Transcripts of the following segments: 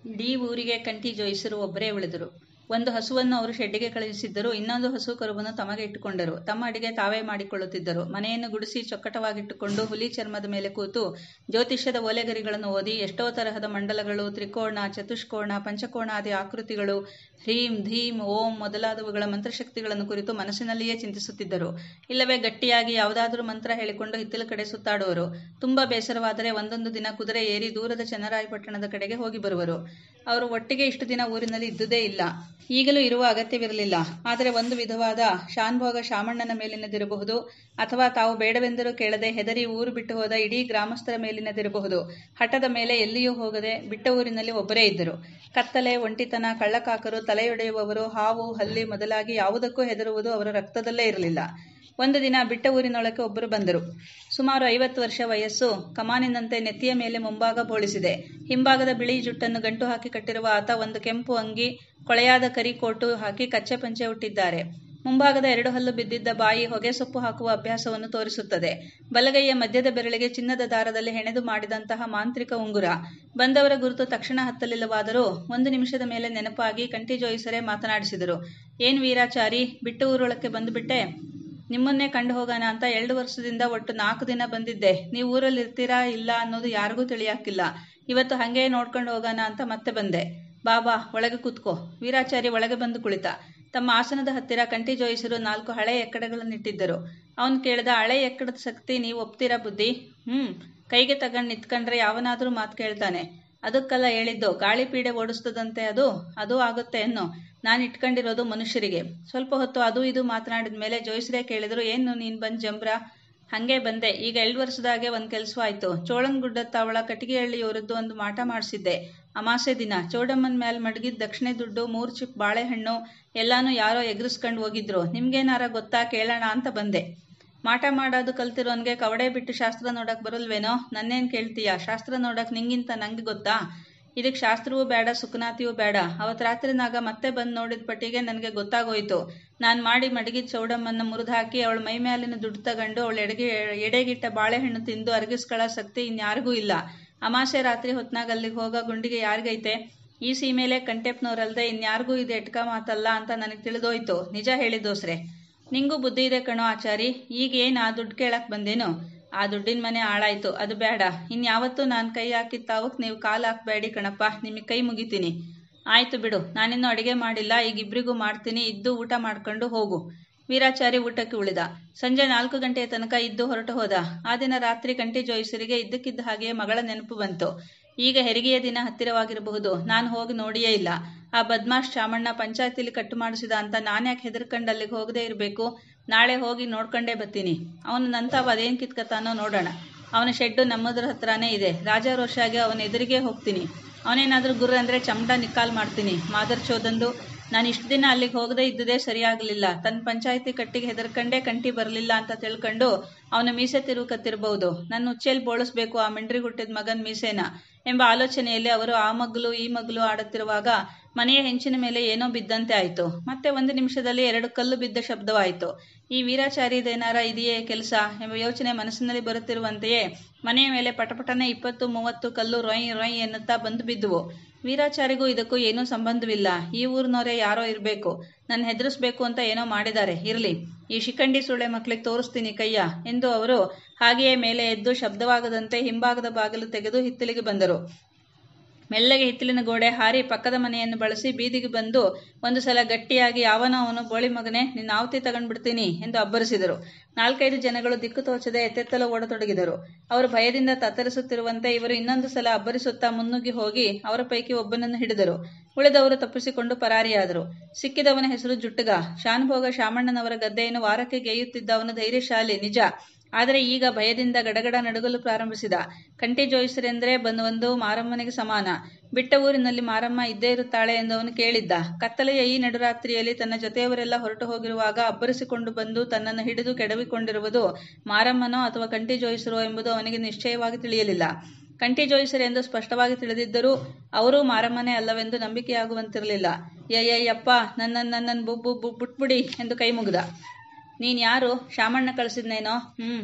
ಇಡೀ ಊರಿಗೆ ಕಂಠಿ ಜೋಯಿಸರು ಒಬ್ಬರೇ ಉಳಿದರು ಒಂದು ಹಸುವನ್ನು ಅವರು ಶೆಡ್ಡಿಗೆ ಕಳುಹಿಸಿದ್ದರು ಇನ್ನೊಂದು ಹಸು ಕರುವನ್ನು ತಮಗೆ ಇಟ್ಟುಕೊಂಡರು ತಮ್ಮ ಅಡಿಗೆ ತಾವೇ ಮಾಡಿಕೊಳ್ಳುತ್ತಿದ್ದರು ಮನೆಯನ್ನು ಗುಡಿಸಿ ಚೊಕ್ಕಟವಾಗಿಟ್ಟುಕೊಂಡು ಹುಲಿ ಚರ್ಮದ ಮೇಲೆ ಕೂತು ಜ್ಯೋತಿಷ್ಯದ ಓಲೆಗರಿಗಳನ್ನು ಓದಿ ಎಷ್ಟೋ ತರಹದ ಮಂಡಲಗಳು ತ್ರಿಕೋಣ ಚತುಷ್ಕೋಣ ಪಂಚಕೋಣಾದಿ ಆಕೃತಿಗಳು ಹ್ರೀಂ ಧೀಂ ಓಂ ಮೊದಲಾದವುಗಳ ಮಂತ್ರಶಕ್ತಿಗಳನ್ನು ಕುರಿತು ಮನಸ್ಸಿನಲ್ಲಿಯೇ ಚಿಂತಿಸುತ್ತಿದ್ದರು ಇಲ್ಲವೇ ಗಟ್ಟಿಯಾಗಿ ಯಾವುದಾದರೂ ಮಂತ್ರ ಹೇಳಿಕೊಂಡು ಹಿತ್ತಲ ಕಡೆ ಸುತ್ತಾಡುವರು ತುಂಬಾ ಬೇಸರವಾದರೆ ಒಂದೊಂದು ದಿನ ಕುದುರೆ ಏರಿ ದೂರದ ಚನ್ನರಾಯಪಟ್ಟಣದ ಕಡೆಗೆ ಹೋಗಿ ಬರುವರು ಅವರು ಒಟ್ಟಿಗೆ ಇಷ್ಟು ದಿನ ಊರಿನಲ್ಲಿ ಇದ್ದುದೇ ಇಲ್ಲ ಈಗಲೂ ಇರುವ ಅಗತ್ಯವಿರಲಿಲ್ಲ ಆದರೆ ಒಂದು ವಿಧವಾದ ಶಾನ್ಭೋಗ ಶಾಮಣ್ಣನ ಮೇಲಿನದಿರಬಹುದು ಅಥವಾ ತಾವು ಬೇಡವೆಂದರೂ ಕೇಳದೆ ಹೆದರಿ ಊರು ಬಿಟ್ಟು ಹೋದ ಇಡೀ ಗ್ರಾಮಸ್ಥರ ಮೇಲಿನದಿರಬಹುದು ಹಠದ ಮೇಲೆ ಎಲ್ಲಿಯೂ ಹೋಗದೆ ಬಿಟ್ಟ ಊರಿನಲ್ಲಿ ಒಬ್ಬರೇ ಇದ್ದರು ಕತ್ತಲೆ ಒಂಟಿತನ ಕಳ್ಳಕಾಕರು ತಲೆಯೊಡೆಯುವವರು ಹಾವು ಹಲ್ಲಿ ಮೊದಲಾಗಿ ಯಾವುದಕ್ಕೂ ಹೆದರುವುದು ಅವರ ರಕ್ತದಲ್ಲೇ ಇರಲಿಲ್ಲ ಒಂದು ದಿನ ಬಿಟ್ಟ ಊರಿನೊಳಕ್ಕೆ ಒಬ್ಬರು ಬಂದರು ಸುಮಾರು ಐವತ್ತು ವರ್ಷ ವಯಸ್ಸು ಕಮಾನಿನಂತೆ ನೆತ್ತಿಯ ಮೇಲೆ ಮುಂಭಾಗ ಬೋಳಿಸಿದೆ ಹಿಂಭಾಗದ ಬಿಳಿ ಜುಟ್ಟನ್ನು ಗಂಟು ಹಾಕಿ ಕಟ್ಟಿರುವ ಆತ ಒಂದು ಕೆಂಪು ಅಂಗಿ ಕೊಳೆಯಾದ ಕರಿ ಕೋಟು ಹಾಕಿ ಕಚ್ಚೆ ಪಂಚೆ ಹುಟ್ಟಿದ್ದಾರೆ ಮುಂಭಾಗದ ಎರಡು ಹಲ್ಲು ಬಿದ್ದಿದ್ದ ಬಾಯಿ ಹೊಗೆ ಸೊಪ್ಪು ಹಾಕುವ ಅಭ್ಯಾಸವನ್ನು ತೋರಿಸುತ್ತದೆ ಬಲಗೈಯ ಮಧ್ಯದ ಬೆರಳಿಗೆ ಚಿನ್ನದ ದಾರದಲ್ಲಿ ಹೆಣೆದು ಮಾಡಿದಂತಹ ಮಾಂತ್ರಿಕ ಉಂಗುರ ಬಂದವರ ಗುರುತು ತಕ್ಷಣ ಹತ್ತಲಿಲ್ಲವಾದರೂ ಒಂದು ನಿಮಿಷದ ಮೇಲೆ ನೆನಪಾಗಿ ಕಂಠಿ ಜೋಯಿಸರೇ ಮಾತನಾಡಿಸಿದರು ಏನ್ ವೀರಾಚಾರಿ ಬಿಟ್ಟು ಊರೊಳಕ್ಕೆ ಬಂದುಬಿಟ್ಟೆ ನಿಮ್ಮನ್ನೇ ಕಂಡು ಹೋಗೋಣ ಅಂತ ಎರಡು ವರ್ಷದಿಂದ ಒಟ್ಟು ನಾಲ್ಕು ದಿನ ಬಂದಿದ್ದೆ ನೀವು ಊರಲ್ಲಿ ಇರ್ತೀರಾ ಇಲ್ಲ ಅನ್ನೋದು ಯಾರಿಗೂ ತಿಳಿಯಾಕಿಲ್ಲ ಇವತ್ತು ಹಂಗೆ ನೋಡ್ಕೊಂಡು ಹೋಗೋಣ ಅಂತ ಮತ್ತೆ ಬಂದೆ ಬಾಬಾ ಒಳಗೆ ಕೂತ್ಕೋ ವೀರಾಚಾರಿ ಒಳಗೆ ಬಂದು ಕುಳಿತ ತಮ್ಮ ಆಸನದ ಹತ್ತಿರ ಕಂಠಿ ಜೋಯಿಸರು ನಾಲ್ಕು ಹಳೆ ಎಕ್ಕಡಗಳನ್ನಿಟ್ಟಿದ್ದರು ಅವನು ಕೇಳಿದ ಹಳೆ ಎಕ್ಕಡದ ಶಕ್ತಿ ನೀವು ಒಪ್ತೀರಾ ಬುದ್ಧಿ ಹ್ಮ್ ಕೈಗೆ ತಗೊಂಡು ನಿಂತ್ಕೊಂಡ್ರೆ ಯಾವನಾದ್ರೂ ಮಾತು ಕೇಳ್ತಾನೆ ಅದಕ್ಕೆಲ್ಲ ಹೇಳಿದ್ದು ಗಾಳಿ ಪೀಡೆ ಓಡಿಸ್ತದಂತೆ ಅದು ಅದು ಆಗುತ್ತೆ ಎನ್ನು ನಾನು ಇಟ್ಕೊಂಡಿರೋದು ಮನುಷ್ಯರಿಗೆ ಸ್ವಲ್ಪ ಹೊತ್ತು ಅದು ಇದು ಮಾತನಾಡಿದ ಮೇಲೆ ಜೋಯಿಸ್ರೇ ಕೇಳಿದ್ರು ಏನು ನೀನ್ ಬಂದ್ ಜಂಬ್ರ ಹಂಗೆ ಬಂದೆ ಈಗ ಎರಡು ವರ್ಷದಾಗೆ ಒಂದ್ ಕೆಲ್ಸವಾಯ್ತು ಚೋಳನ್ಗುಡ್ಡ ತಾವಳ ಕಟ್ಟಿಗೆಹಳ್ಳಿಯವರದ್ದು ಒಂದು ಮಾಟ ಮಾಡಿಸಿದ್ದೆ ಅಮಾಸೆ ದಿನ ಚೌಡಮ್ಮನ ಮೇಲೆ ಮಡಗಿದ ದಕ್ಷಿಣೆ ದುಡ್ಡು ಮೂರ್ ಚಿಪ್ ಬಾಳೆಹಣ್ಣು ಎಲ್ಲಾನು ಯಾರೋ ಎಗ್ರಿಸ್ಕೊಂಡು ಹೋಗಿದ್ರು ನಿಮ್ಗೇನಾರ ಗೊತ್ತಾ ಕೇಳೋಣ ಅಂತ ಬಂದೆ ಮಾಟ ಮಾಡೋದು ಕಲ್ತಿರೋನ್ಗೆ ಕವಡೆ ಬಿಟ್ಟು ಶಾಸ್ತ್ರ ನೋಡಕ್ ಬರಲ್ವೇನೋ ನನ್ನೇನ್ ಕೇಳ್ತೀಯ ಶಾಸ್ತ್ರ ನೋಡಕ್ ನಿಂಗಿಂತ ನಂಗೆ ಗೊತ್ತಾ ಇದಕ್ ಶಾಸ್ತ್ರವೂ ಬೇಡ ಸುಖನಾತಿಯೂ ಬೇಡ ಅವತ್ ರಾತ್ರಿನಾಗ ಮತ್ತೆ ಬಂದ್ ನೋಡಿದ ಪಟ್ಟಿಗೆ ನನಗೆ ಗೊತ್ತಾಗೋಯ್ತು ನಾನ್ ಮಾಡಿ ಮಡಗಿದ ಚೌಡಮ್ಮನ್ನ ಮುರಿದು ಹಾಕಿ ಅವಳ ಮೈ ಮೇಲಿನ ದುಡ್ಡು ತಗೊಂಡು ಅವಳ ಎಡೆಗೆ ಎಡೆಗಿಟ್ಟ ಬಾಳೆಹಣ್ಣು ತಿಂದು ಅರಗಿಸ್ಕೊಳ್ಳೋ ಶಕ್ತಿ ಇನ್ಯಾರಿಗೂ ಇಲ್ಲ ಅಮಾಸೆ ರಾತ್ರಿ ಹೊತ್ನಾಗ ಅಲ್ಲಿಗೆ ಹೋಗೋ ಗುಂಡಿಗೆ ಯಾರಿಗೈತೆ ಈ ಸೀಮೆಲೆ ಕಂಟೆಪ್ನವ್ರಲ್ದೆ ಇನ್ಯಾರಿಗೂ ಇದು ಎಟ್ಕ ಮಾತಲ್ಲ ಅಂತ ನನಗೆ ತಿಳಿದೋಯ್ತು ನಿಜ ಹೇಳಿದೋಸ್ರೆ ನಿಂಗೂ ಬುದ್ಧಿ ಇದೆ ಕಣೋ ಆಚಾರಿ ಈಗ ಏನ್ ಆ ದುಡ್ಡು ಕೇಳಕ್ ಬಂದೇನು ಆ ದುಡ್ಡಿನ ಮನೆ ಹಾಳಾಯ್ತು ಅದು ಬೇಡ ಇನ್ಯಾವತ್ತೂ ನಾನು ಕೈ ಹಾಕಿದ ತಾವಕ್ ನೀವು ಕಾಲು ಹಾಕ್ಬೇಡಿ ಕಣಪ್ಪ ನಿಮಗೆ ಕೈ ಮುಗಿತೀನಿ ಆಯ್ತು ಬಿಡು ನಾನಿನ್ನೂ ಅಡಿಗೆ ಮಾಡಿಲ್ಲ ಈಗ ಇಬ್ರಿಗೂ ಮಾಡ್ತೀನಿ ಇದ್ದು ಊಟ ಮಾಡ್ಕೊಂಡು ಹೋಗು ವೀರಾಚಾರಿ ಊಟಕ್ಕೆ ಉಳಿದ ಸಂಜೆ ನಾಲ್ಕು ಗಂಟೆಯ ತನಕ ಇದ್ದು ಹೊರಟು ಹೋದ ಆ ದಿನ ರಾತ್ರಿ ಕಂಠಿ ಜೋಯಿಸರಿಗೆ ಇದ್ದಕ್ಕಿದ್ದ ಹಾಗೆ ಮಗಳ ನೆನಪು ಬಂತು ಈಗ ಹೆರಿಗೆಯ ದಿನ ಹತ್ತಿರವಾಗಿರಬಹುದು ನಾನು ಹೋಗಿ ನೋಡಿಯೇ ಇಲ್ಲ ಆ ಬದ್ಮಾಶ್ ಚಾಮಣ್ಣ ಪಂಚಾಯತಿಲಿ ಕಟ್ಟು ಮಾಡಿಸಿದ ಅಂತ ನಾನ್ಯಾಕೆ ಹೆದರ್ಕಂಡು ಅಲ್ಲಿಗೆ ಹೋಗದೆ ಇರಬೇಕು ನಾಳೆ ಹೋಗಿ ನೋಡ್ಕೊಂಡೇ ಬರ್ತೀನಿ ಅವನು ನಂತಾವ ಅದೇನ್ ಕಿತ್ಕತಾನೋ ನೋಡೋಣ ಅವನ ಶೆಡ್ಡು ನಮ್ಮದ್ರ ಹತ್ರನೇ ಇದೆ ರಾಜಾರೋಷಾಗಿ ಅವನ ಎದುರಿಗೆ ಹೋಗ್ತೀನಿ ಅವನೇನಾದ್ರೂ ಗುರು ಅಂದ್ರೆ ಚಮಟ ನಿಕ್ಕಾಲ್ ಮಾಡ್ತೀನಿ ಮಾದರ್ ಚೋದಂದು ನಾನು ಇಷ್ಟು ದಿನ ಅಲ್ಲಿಗೆ ಹೋಗದೆ ಇದ್ದುದೇ ಸರಿಯಾಗಲಿಲ್ಲ ತನ್ನ ಪಂಚಾಯತಿ ಕಟ್ಟಿಗೆ ಹೆದರ್ಕಂಡೇ ಕಂಟಿ ಬರಲಿಲ್ಲ ಅಂತ ತಿಳ್ಕೊಂಡು ಅವನ ಮೀಸೆ ತಿರುಗತ್ತಿರಬಹುದು ನನ್ನ ಉಚ್ಚೆಲ್ ಬೋಳಿಸ್ಬೇಕು ಆ ಮಿಂಡ್ರಿ ಹುಟ್ಟಿದ ಮಗನ್ ಮೀಸೆನ ಎಂಬ ಆಲೋಚನೆಯಲ್ಲಿ ಅವರು ಆ ಮಗ್ಲು ಈ ಮಗ್ಲು ಆಡುತ್ತಿರುವಾಗ ಮನೆಯ ಹೆಂಚಿನ ಮೇಲೆ ಏನೋ ಬಿದ್ದಂತೆ ಆಯ್ತು ಮತ್ತೆ ಒಂದು ನಿಮಿಷದಲ್ಲಿ ಎರಡು ಕಲ್ಲು ಬಿದ್ದ ಶಬ್ದವಾಯಿತು ಈ ವೀರಾಚಾರಿದೇನಾರ ಇದೆಯೇ ಕೆಲಸ ಎಂಬ ಯೋಚನೆ ಮನಸ್ಸಿನಲ್ಲಿ ಬರುತ್ತಿರುವಂತೆಯೇ ಮನೆಯ ಮೇಲೆ ಪಟಪಟನೆ ಇಪ್ಪತ್ತು ಮೂವತ್ತು ಕಲ್ಲು ರೊಯ್ ರೊಯ್ ಎನ್ನುತ್ತಾ ಬಂದು ಬಿದ್ದುವು ವೀರಾಚಾರಿಗೂ ಇದಕ್ಕೂ ಏನೂ ಸಂಬಂಧವಿಲ್ಲ ಈ ಊರಿನವರೇ ಯಾರೋ ಇರಬೇಕು ನನ್ನ ಹೆದರಿಸ್ಬೇಕು ಅಂತ ಏನೋ ಮಾಡಿದ್ದಾರೆ ಇರಲಿ ಈ ಶಿಖಂಡಿ ಸುಳೆ ಮಕ್ಳಿಗೆ ತೋರಿಸ್ತೀನಿ ಕಯ್ಯ ಎಂದು ಅವರು ಹಾಗೆಯೇ ಮೇಲೆ ಎದ್ದು ಶಬ್ದವಾಗದಂತೆ ಹಿಂಭಾಗದ ಬಾಗಿಲು ತೆಗೆದು ಹಿತ್ತಲಿಗೆ ಬಂದರು ಮೆಲ್ಲಗೆ ಹಿತ್ತಲಿನ ಗೋಡೆ ಹಾರಿ ಪಕ್ಕದ ಮನೆಯನ್ನು ಬಳಸಿ ಬೀದಿಗೆ ಬಂದು ಒಂದು ಸಲ ಗಟ್ಟಿಯಾಗಿ ಯಾವನೋ ಅವನು ಬೋಳಿ ಮಗನೇ ನಿನ್ನ ಆವತಿ ತಗೊಂಡ್ಬಿಡ್ತೀನಿ ಎಂದು ಅಬ್ಬರಿಸಿದರು ನಾಲ್ಕೈದು ಜನಗಳು ದಿಕ್ಕು ತೋಚದೆ ಎತ್ತೆತ್ತಲು ಓಡತೊಡಗಿದರು ಅವರು ಭಯದಿಂದ ತತ್ತರಿಸುತ್ತಿರುವಂತೆ ಇವರು ಇನ್ನೊಂದು ಸಲ ಅಬ್ಬರಿಸುತ್ತಾ ಮುನ್ನುಗ್ಗಿ ಹೋಗಿ ಅವರ ಪೈಕಿ ಒಬ್ಬನನ್ನು ಹಿಡಿದರು ಉಳಿದವರು ತಪ್ಪಿಸಿಕೊಂಡು ಪರಾರಿಯಾದರು ಸಿಕ್ಕಿದವನ ಹೆಸರು ಜುಟ್ಟುಗ ಶಾನುಭೋಗ ಶಾಮಣ್ಣನವರ ಗದ್ದೆಯನ್ನು ವಾರಕ್ಕೆ ಗೇಯುತ್ತಿದ್ದ ಅವನು ಧೈರ್ಯಶಾಲಿ ನಿಜ ಆದರೆ ಈಗ ಭಯದಿಂದ ಗಡಗಡ ನಡುಗಲು ಪ್ರಾರಂಭಿಸಿದ ಕಂಠಿ ಜೋಯಿಸರೆಂದರೆ ಬಂದು ಒಂದು ಮಾರಮ್ಮನಿಗೆ ಸಮಾನ ಬಿಟ್ಟ ಊರಿನಲ್ಲಿ ಮಾರಮ್ಮ ಇದ್ದೇ ಇರುತ್ತಾಳೆ ಎಂದು ಅವನು ಕೇಳಿದ್ದ ಕತ್ತಲೆಯ ಈ ನಡುರಾತ್ರಿಯಲ್ಲಿ ತನ್ನ ಜೊತೆಯವರೆಲ್ಲ ಹೊರಟು ಹೋಗಿರುವಾಗ ಅಬ್ಬರಿಸಿಕೊಂಡು ಬಂದು ತನ್ನನ್ನು ಹಿಡಿದು ಕೆಡವಿಕೊಂಡಿರುವುದು ಮಾರಮ್ಮನೋ ಅಥವಾ ಕಂಠಿ ಜೋಯಿಸರೋ ಎಂಬುದು ಅವನಿಗೆ ನಿಶ್ಚಯವಾಗಿ ತಿಳಿಯಲಿಲ್ಲ ಕಂಠಿ ಜೋಯಿಸರೆಂದು ಸ್ಪಷ್ಟವಾಗಿ ತಿಳಿದಿದ್ದರೂ ಅವರೂ ಮಾರಮ್ಮನೇ ಅಲ್ಲವೆಂದು ನಂಬಿಕೆಯಾಗುವಂತಿರಲಿಲ್ಲ ಯಯ್ಯಯ್ಯಪ್ಪ ನನ್ನನ್ನು ನನ್ನನ್ನು ಬುಬ್ಬು ಬುಟ್ಬಿಡಿ ಎಂದು ಕೈ ಮುಗಿದ ನೀನ್ ಯಾರು ಶಾಮಣ್ಣ ಕಳಿಸಿದ್ನೇನೋ ಹ್ಮ್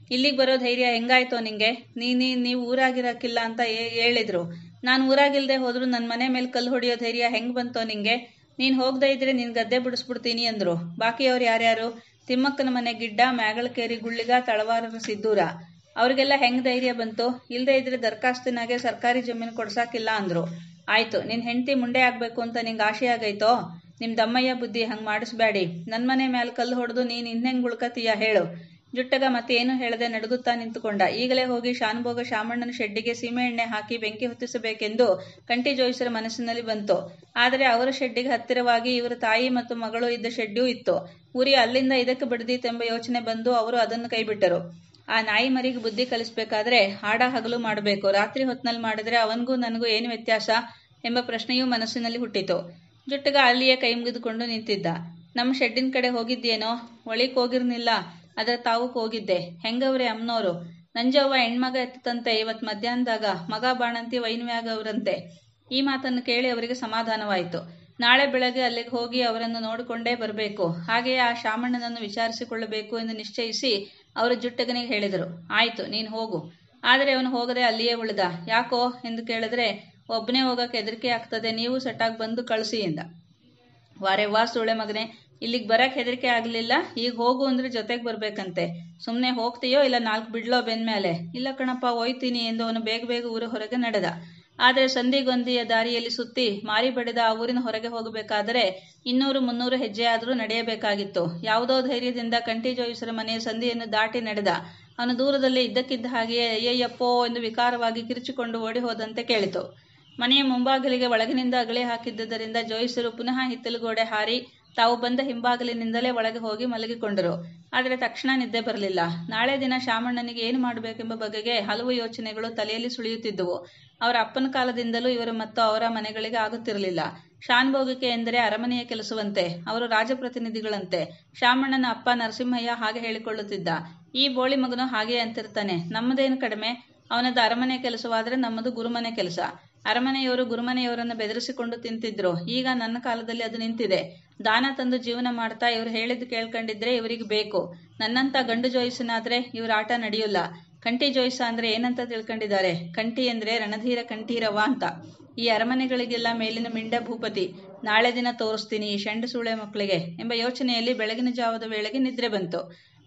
ಇಲ್ಲಿಗೆ ಬರೋ ಧೈರ್ಯ ಹೆಂಗಾಯ್ತೋ ನಿಂಗೆ ನೀ ನೀ ನೀವು ಊರಾಗಿರಕ್ಕಿಲ್ಲ ಅಂತ ಹೇ- ಹೇಳಿದ್ರು ನಾನು ಊರಾಗಿಲ್ದೆ ಹೋದ್ರು ನನ್ನ ಮನೆ ಮೇಲೆ ಕಲ್ಲು ಹೊಡೆಯೋ ಧೈರ್ಯ ಹೆಂಗ್ ಬಂತೋ ನಿಂಗೆ ನೀನ್ ಹೋಗದೆ ಇದ್ರೆ ನಿನ್ ಗದ್ದೆ ಬಿಡಿಸ್ಬಿಡ್ತೀನಿ ಅಂದ್ರು ಬಾಕಿಯವ್ರು ಯಾರ್ಯಾರು ತಿಮ್ಮಕ್ಕನ ಮನೆ ಗಿಡ್ಡ ಮ್ಯಾಗಳಕೇರಿ ಗುಳ್ಳಿಗ ತಳವಾರರ ಸಿದ್ದೂರ ಅವ್ರಿಗೆಲ್ಲ ಹೆಂಗ್ ಧೈರ್ಯ ಬಂತು ಇಲ್ದೇ ಇದ್ರೆ ದರ್ಖಾಸ್ತಿನಾಗೆ ಸರ್ಕಾರಿ ಜಮೀನು ಕೊಡ್ಸಾಕಿಲ್ಲ ಅಂದ್ರು ಆಯ್ತು ನಿನ್ ಹೆಂಡತಿ ಮುಂಡೆ ಆಗ್ಬೇಕು ಅಂತ ನಿಂಗೆ ಆಸೆ ಆಗೈತೋ ನಿಮ್ ದಮ್ಮಯ್ಯ ಬುದ್ಧಿ ಹಂಗ್ ಮಾಡಿಸ್ಬೇಡಿ ನನ್ ಮನೆ ಮ್ಯಾಲ್ ಕಲ್ಲು ಹೊಡೆದು ನೀನ್ ಇನ್ನೆಂಗ್ ಉಳ್ಕತೀಯ ಹೇಳು ಜುಟ್ಟಗ ಮತ್ತೇನು ಹೇಳದೆ ನಡುಗುತ್ತಾ ನಿಂತುಕೊಂಡ ಈಗಲೇ ಹೋಗಿ ಶಾನುಭೋಗ ಶಾಮಣ್ಣನ ಶೆಡ್ಡಿಗೆ ಸೀಮೆ ಎಣ್ಣೆ ಹಾಕಿ ಬೆಂಕಿ ಹೊತ್ತಿಸಬೇಕೆಂದು ಕಂಟಿ ಜೋಯಿಸರ ಮನಸ್ಸಿನಲ್ಲಿ ಬಂತು ಆದರೆ ಅವರ ಶೆಡ್ಡಿಗೆ ಹತ್ತಿರವಾಗಿ ಇವರ ತಾಯಿ ಮತ್ತು ಮಗಳು ಇದ್ದ ಶೆಡ್ಡೂ ಇತ್ತು ಊರಿ ಅಲ್ಲಿಂದ ಇದಕ್ಕೆ ಬಡ್ದೀತೆಂಬ ಯೋಚನೆ ಬಂದು ಅವರು ಅದನ್ನು ಕೈಬಿಟ್ಟರು ಆ ನಾಯಿ ಮರಿಗೆ ಬುದ್ಧಿ ಕಲಿಸ್ಬೇಕಾದ್ರೆ ಹಾಡ ಹಗಲು ಮಾಡಬೇಕು ರಾತ್ರಿ ಹೊತ್ನಲ್ಲಿ ಮಾಡಿದ್ರೆ ಅವನಿಗೂ ನನಗೂ ಏನು ವ್ಯತ್ಯಾಸ ಎಂಬ ಪ್ರಶ್ನೆಯೂ ಮನಸ್ಸಿನಲ್ಲಿ ಹುಟ್ಟಿತು ಜುಟ್ಟಗ ಅಲ್ಲಿಯೇ ಕೈ ಮುಗಿದುಕೊಂಡು ನಿಂತಿದ್ದ ನಮ್ಮ ಶೆಡ್ಡಿನ ಕಡೆ ಹೋಗಿದ್ದೇನೋ ಒಳಿಕ್ ಹೋಗಿರ್ನಿಲ್ಲ ಅದ್ರ ತಾವಕ್ ಹೋಗಿದ್ದೆ ಹೆಂಗವ್ರೆ ಅಮ್ಮನೋರು ನಂಜವ್ವ ಹೆಣ್ಮಗ ಎತ್ತಂತೆ ಇವತ್ ಮಧ್ಯಾಹ್ನದಾಗ ಮಗ ಬಾಣಂತಿ ವೈನ್ವ್ಯಾಗವ್ರಂತೆ ಈ ಮಾತನ್ನು ಕೇಳಿ ಅವರಿಗೆ ಸಮಾಧಾನವಾಯಿತು ನಾಳೆ ಬೆಳಗ್ಗೆ ಅಲ್ಲಿಗೆ ಹೋಗಿ ಅವರನ್ನು ನೋಡಿಕೊಂಡೇ ಬರಬೇಕು ಹಾಗೆಯೇ ಆ ಶಾಮಣ್ಣನನ್ನು ವಿಚಾರಿಸಿಕೊಳ್ಳಬೇಕು ಎಂದು ನಿಶ್ಚಯಿಸಿ ಅವರು ಜುಟ್ಟಗನಿಗೆ ಹೇಳಿದರು ಆಯ್ತು ನೀನು ಹೋಗು ಆದರೆ ಅವನು ಹೋಗದೆ ಅಲ್ಲಿಯೇ ಉಳಿದ ಯಾಕೋ ಎಂದು ಕೇಳಿದ್ರೆ ಒಬ್ಬನೇ ಹೋಗಕ್ಕೆ ಹೆದರಿಕೆ ಆಗ್ತದೆ ನೀವು ಸೆಟ್ಟಾಗಿ ಬಂದು ಕಳಿಸಿ ಎಂದ ವಾರೆ ವಾ ಸುಳೆ ಮಗನೆ ಇಲ್ಲಿಗೆ ಬರಕ್ ಹೆದರಿಕೆ ಆಗ್ಲಿಲ್ಲ ಈಗ ಹೋಗು ಅಂದ್ರೆ ಜೊತೆಗೆ ಬರ್ಬೇಕಂತೆ ಸುಮ್ನೆ ಹೋಗ್ತೀಯೋ ಇಲ್ಲ ನಾಲ್ಕು ಬಿಡ್ಲೋ ಬೆನ್ಮೇಲೆ ಇಲ್ಲ ಕಣಪ್ಪ ಹೋಯ್ತೀನಿ ಎಂದು ಅವನು ಬೇಗ ಬೇಗ ಊರ ಹೊರಗೆ ನಡೆದ ಆದರೆ ಸಂಧಿಗೊಂದಿಯ ದಾರಿಯಲ್ಲಿ ಸುತ್ತಿ ಮಾರಿ ಬಡಿದ ಆ ಊರಿನ ಹೊರಗೆ ಹೋಗಬೇಕಾದರೆ ಇನ್ನೂರು ಮುನ್ನೂರು ಹೆಜ್ಜೆ ಆದರೂ ನಡೆಯಬೇಕಾಗಿತ್ತು ಯಾವುದೋ ಧೈರ್ಯದಿಂದ ಕಂಟಿ ಜೋಯಿಸರ ಮನೆಯ ಸಂಧಿಯನ್ನು ದಾಟಿ ನಡೆದ ಅವನು ದೂರದಲ್ಲಿ ಇದ್ದಕ್ಕಿದ್ದ ಹಾಗೆಯೇ ಅಯ್ಯಯ್ಯಪ್ಪೋ ಎಂದು ವಿಕಾರವಾಗಿ ಕಿರಿಚಿಕೊಂಡು ಓಡಿ ಹೋದಂತೆ ಕೇಳಿತು ಮನೆಯ ಮುಂಬಾಗಿಲಿಗೆ ಒಳಗಿನಿಂದ ಅಗಳಿ ಹಾಕಿದ್ದುದರಿಂದ ಜೋಯಿಸರು ಪುನಃ ಹಿತ್ತಲುಗೋಡೆ ಹಾರಿ ತಾವು ಬಂದ ಹಿಂಬಾಗಿಲಿನಿಂದಲೇ ಒಳಗೆ ಹೋಗಿ ಮಲಗಿಕೊಂಡರು ಆದರೆ ತಕ್ಷಣ ನಿದ್ದೆ ಬರಲಿಲ್ಲ ನಾಳೆ ದಿನ ಶಾಮಣ್ಣನಿಗೆ ಏನು ಮಾಡಬೇಕೆಂಬ ಬಗೆಗೆ ಹಲವು ಯೋಚನೆಗಳು ತಲೆಯಲ್ಲಿ ಸುಳಿಯುತ್ತಿದ್ದುವು ಅವರ ಅಪ್ಪನ ಕಾಲದಿಂದಲೂ ಇವರು ಮತ್ತು ಅವರ ಮನೆಗಳಿಗೆ ಆಗುತ್ತಿರಲಿಲ್ಲ ಶಾನ್ಭೋಗಿಕೆ ಎಂದರೆ ಅರಮನೆಯ ಕೆಲಸವಂತೆ ಅವರು ರಾಜಪ್ರತಿನಿಧಿಗಳಂತೆ ಶಾಮಣ್ಣನ ಅಪ್ಪ ನರಸಿಂಹಯ್ಯ ಹಾಗೆ ಹೇಳಿಕೊಳ್ಳುತ್ತಿದ್ದ ಈ ಬೋಳಿ ಮಗನು ಹಾಗೆ ಅಂತಿರ್ತಾನೆ ನಮ್ಮದೇನು ಕಡಿಮೆ ಅವನದ್ದು ಅರಮನೆ ಕೆಲಸವಾದರೆ ನಮ್ಮದು ಗುರುಮನೆ ಕೆಲಸ ಅರಮನೆಯವರು ಗುರುಮನೆಯವರನ್ನು ಬೆದರಿಸಿಕೊಂಡು ತಿಂತಿದ್ರು ಈಗ ನನ್ನ ಕಾಲದಲ್ಲಿ ಅದು ನಿಂತಿದೆ ದಾನ ತಂದು ಜೀವನ ಮಾಡ್ತಾ ಇವರು ಹೇಳಿದ್ದು ಕೇಳ್ಕೊಂಡಿದ್ರೆ ಇವರಿಗೆ ಬೇಕು ನನ್ನಂತ ಗಂಡು ಜೋಯಿಸನಾದ್ರೆ ಇವ್ರ ಆಟ ನಡೆಯೋಲ್ಲ ಕಂಠಿ ಜೋಯಿಸ ಅಂದ್ರೆ ಏನಂತ ತಿಳ್ಕೊಂಡಿದ್ದಾರೆ ಕಂಠಿ ಅಂದ್ರೆ ರಣಧೀರ ಕಂಠೀರವ ಅಂತ ಈ ಅರಮನೆಗಳಿಗೆಲ್ಲ ಮೇಲಿನ ಮಿಂಡ ಭೂಪತಿ ನಾಳೆ ದಿನ ತೋರಿಸ್ತೀನಿ ಈ ಶಂಡು ಸೂಳೆ ಮಕ್ಕಳಿಗೆ ಎಂಬ ಯೋಚನೆಯಲ್ಲಿ ಬೆಳಗಿನ ಜಾವದ ವೇಳೆಗೆ ನಿದ್ರೆ ಬಂತು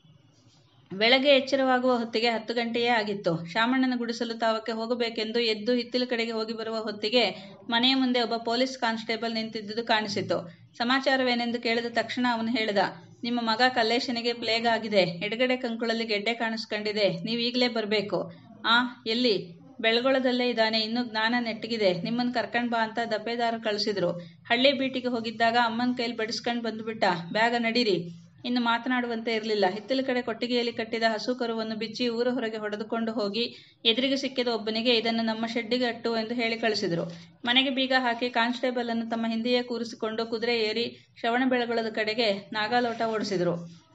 ಬೆಳಗ್ಗೆ ಎಚ್ಚರವಾಗುವ ಹೊತ್ತಿಗೆ ಹತ್ತು ಗಂಟೆಯೇ ಆಗಿತ್ತು ಶಾಮಣ್ಣನ ಗುಡಿಸಲು ತಾವಕ್ಕೆ ಹೋಗಬೇಕೆಂದು ಎದ್ದು ಹಿತ್ತಲ ಕಡೆಗೆ ಹೋಗಿ ಬರುವ ಹೊತ್ತಿಗೆ ಮನೆಯ ಮುಂದೆ ಒಬ್ಬ ಪೊಲೀಸ್ ಕಾನ್ಸ್ಟೇಬಲ್ ನಿಂತಿದ್ದುದು ಕಾಣಿಸಿತು ಸಮಾಚಾರವೇನೆಂದು ಕೇಳಿದ ತಕ್ಷಣ ಅವನು ಹೇಳಿದ ನಿಮ್ಮ ಮಗ ಕಲ್ಲೇಶನಿಗೆ ಪ್ಲೇಗ್ ಆಗಿದೆ ಎಡಗಡೆ ಕಂಕುಳಲ್ಲಿ ಗೆಡ್ಡೆ ಕಾಣಿಸ್ಕೊಂಡಿದೆ ನೀವು ಈಗಲೇ ಬರಬೇಕು ಆ ಎಲ್ಲಿ ಬೆಳಗೊಳದಲ್ಲೇ ಇದ್ದಾನೆ ಇನ್ನು ಜ್ಞಾನ ನೆಟ್ಟಗಿದೆ ನಿಮ್ಮನ್ನು ಕರ್ಕೊಂಡ್ ಬಾ ಅಂತ ದಪ್ಪೇದಾರ ಕಳಿಸಿದ್ರು ಹಳ್ಳಿ ಬೀಟಿಗೆ ಹೋಗಿದ್ದಾಗ ಅಮ್ಮನ ಕೈಲಿ ಬಡಿಸ್ಕೊಂಡ್ ಬಂದ್ಬಿಟ್ಟ ಬ್ಯಾಗ ನಡೀರಿ ಇನ್ನು ಮಾತನಾಡುವಂತೆ ಇರಲಿಲ್ಲ ಹಿತ್ತಲ ಕಡೆ ಕೊಟ್ಟಿಗೆಯಲ್ಲಿ ಕಟ್ಟಿದ ಹಸು ಕರುವನ್ನು ಬಿಚ್ಚಿ ಊರ ಹೊರಗೆ ಹೊಡೆದುಕೊಂಡು ಹೋಗಿ ಎದುರಿಗೆ ಸಿಕ್ಕಿದ ಒಬ್ಬನಿಗೆ ಇದನ್ನು ನಮ್ಮ ಶೆಡ್ಡಿಗೆ ಅಟ್ಟು ಎಂದು ಹೇಳಿ ಕಳಿಸಿದರು ಮನೆಗೆ ಬೀಗ ಹಾಕಿ ಕಾನ್ಸ್ಟೇಬಲ್ ಅನ್ನು ತಮ್ಮ ಹಿಂದೆಯೇ ಕೂರಿಸಿಕೊಂಡು ಕುದುರೆ ಏರಿ ಶ್ರವಣ ಬೆಳಗೊಳದ ಕಡೆಗೆ ನಾಗಾಲೋಟ ಓಡಿಸಿದರು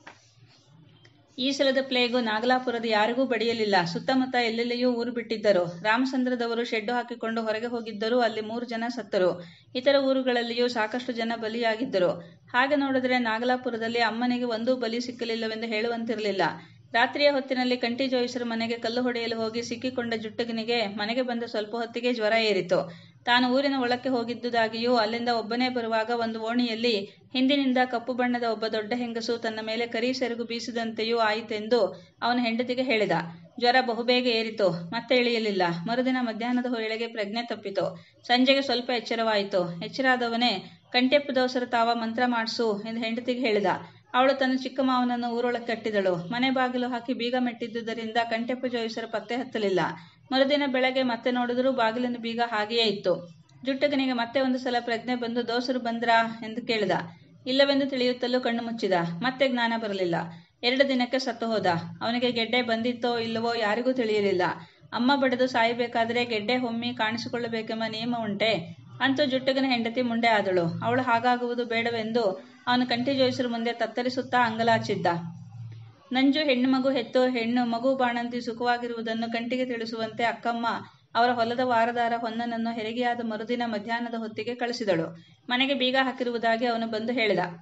ಈ ಸಲದ ಪ್ಲೇಗು ನಾಗಲಾಪುರದ ಯಾರಿಗೂ ಬಡಿಯಲಿಲ್ಲ ಸುತ್ತಮುತ್ತ ಎಲ್ಲೆಲ್ಲಿಯೂ ಊರು ಬಿಟ್ಟಿದ್ದರು ರಾಮಚಂದ್ರದವರು ಶೆಡ್ಡು ಹಾಕಿಕೊಂಡು ಹೊರಗೆ ಹೋಗಿದ್ದರೂ ಅಲ್ಲಿ ಮೂರು ಜನ ಸತ್ತರು ಇತರ ಊರುಗಳಲ್ಲಿಯೂ ಸಾಕಷ್ಟು ಜನ ಬಲಿಯಾಗಿದ್ದರು ಹಾಗೆ ನೋಡಿದ್ರೆ ನಾಗಲಾಪುರದಲ್ಲಿ ಅಮ್ಮನಿಗೆ ಒಂದೂ ಬಲಿ ಸಿಕ್ಕಲಿಲ್ಲವೆಂದು ಹೇಳುವಂತಿರಲಿಲ್ಲ ರಾತ್ರಿಯ ಹೊತ್ತಿನಲ್ಲಿ ಕಂಟಿ ಜೋಯಿಸರ ಮನೆಗೆ ಕಲ್ಲು ಹೊಡೆಯಲು ಹೋಗಿ ಸಿಕ್ಕಿಕೊಂಡ ಜುಟ್ಟಗನಿಗೆ ಮನೆಗೆ ಬಂದ ಸ್ವಲ್ಪ ಹೊತ್ತಿಗೆ ಜ್ವರ ಏರಿತು ತಾನು ಊರಿನ ಒಳಕ್ಕೆ ಹೋಗಿದ್ದುದಾಗಿಯೂ ಅಲ್ಲಿಂದ ಒಬ್ಬನೇ ಬರುವಾಗ ಒಂದು ಓಣಿಯಲ್ಲಿ ಹಿಂದಿನಿಂದ ಕಪ್ಪು ಬಣ್ಣದ ಒಬ್ಬ ದೊಡ್ಡ ಹೆಂಗಸು ತನ್ನ ಮೇಲೆ ಕರಿ ಸೆರಗು ಬೀಸಿದಂತೆಯೂ ಆಯಿತೆಂದು ಅವನ ಹೆಂಡತಿಗೆ ಹೇಳಿದ ಜ್ವರ ಬಹುಬೇಗ ಏರಿತು ಮತ್ತೆ ಇಳಿಯಲಿಲ್ಲ ಮರುದಿನ ಮಧ್ಯಾಹ್ನದ ವೇಳೆಗೆ ಪ್ರಜ್ಞೆ ತಪ್ಪಿತು ಸಂಜೆಗೆ ಸ್ವಲ್ಪ ಎಚ್ಚರವಾಯಿತು ಎಚ್ಚರಾದವನೇ ಕಂಟೆಪ್ಪು ದೋಸರ ತಾವ ಮಂತ್ರ ಮಾಡಿಸು ಎಂದು ಹೆಂಡತಿಗೆ ಹೇಳಿದ ಅವಳು ತನ್ನ ಚಿಕ್ಕ ಮಾವನನ್ನು ಊರೊಳಗೆ ಕಟ್ಟಿದಳು ಮನೆ ಬಾಗಿಲು ಹಾಕಿ ಬೀಗ ಮೆಟ್ಟಿದ್ದುದರಿಂದ ಕಂಟೆಪ್ಪು ಜೋಯಿಸರ ಪತ್ತೆ ಹತ್ತಲಿಲ್ಲ ಮರುದಿನ ಬೆಳಗ್ಗೆ ಮತ್ತೆ ನೋಡಿದರೂ ಬಾಗಿಲಿನ ಬೀಗ ಹಾಗೆಯೇ ಇತ್ತು ಜುಟ್ಟಗನಿಗೆ ಮತ್ತೆ ಒಂದು ಸಲ ಪ್ರಜ್ಞೆ ಬಂದು ದೋಸರು ಬಂದ್ರಾ ಎಂದು ಕೇಳಿದ ಇಲ್ಲವೆಂದು ತಿಳಿಯುತ್ತಲೂ ಕಣ್ಣು ಮುಚ್ಚಿದ ಮತ್ತೆ ಜ್ಞಾನ ಬರಲಿಲ್ಲ ಎರಡು ದಿನಕ್ಕೆ ಸತ್ತು ಹೋದ ಅವನಿಗೆ ಗೆಡ್ಡೆ ಬಂದಿತ್ತೋ ಇಲ್ಲವೋ ಯಾರಿಗೂ ತಿಳಿಯಲಿಲ್ಲ ಅಮ್ಮ ಬಡಿದು ಸಾಯಬೇಕಾದರೆ ಗೆಡ್ಡೆ ಹೊಮ್ಮಿ ಕಾಣಿಸಿಕೊಳ್ಳಬೇಕೆಂಬ ನಿಯಮ ಉಂಟೆ ಅಂತೂ ಜುಟ್ಟಗನ ಹೆಂಡತಿ ಮುಂಡೆ ಆದಳು ಅವಳು ಹಾಗಾಗುವುದು ಬೇಡವೆಂದು ಅವನು ಕಂಠಿ ಜೋಯಿಸರ ಮುಂದೆ ತತ್ತರಿಸುತ್ತಾ ಅಂಗಲಾಚಿದ್ದ ನಂಜು ಹೆಣ್ಣು ಮಗು ಹೆತ್ತು ಹೆಣ್ಣು ಮಗು ಬಾಣಂತಿ ಸುಖವಾಗಿರುವುದನ್ನು ಕಂಟಿಗೆ ತಿಳಿಸುವಂತೆ ಅಕ್ಕಮ್ಮ ಅವರ ಹೊಲದ ವಾರದಾರ ಹೊನ್ನನನ್ನು ಹೆರಿಗೆಯಾದ ಮರುದಿನ ಮಧ್ಯಾಹ್ನದ ಹೊತ್ತಿಗೆ ಕಳಿಸಿದಳು ಮನೆಗೆ ಬೀಗ ಹಾಕಿರುವುದಾಗಿ ಅವನು ಬಂದು ಹೇಳಿದ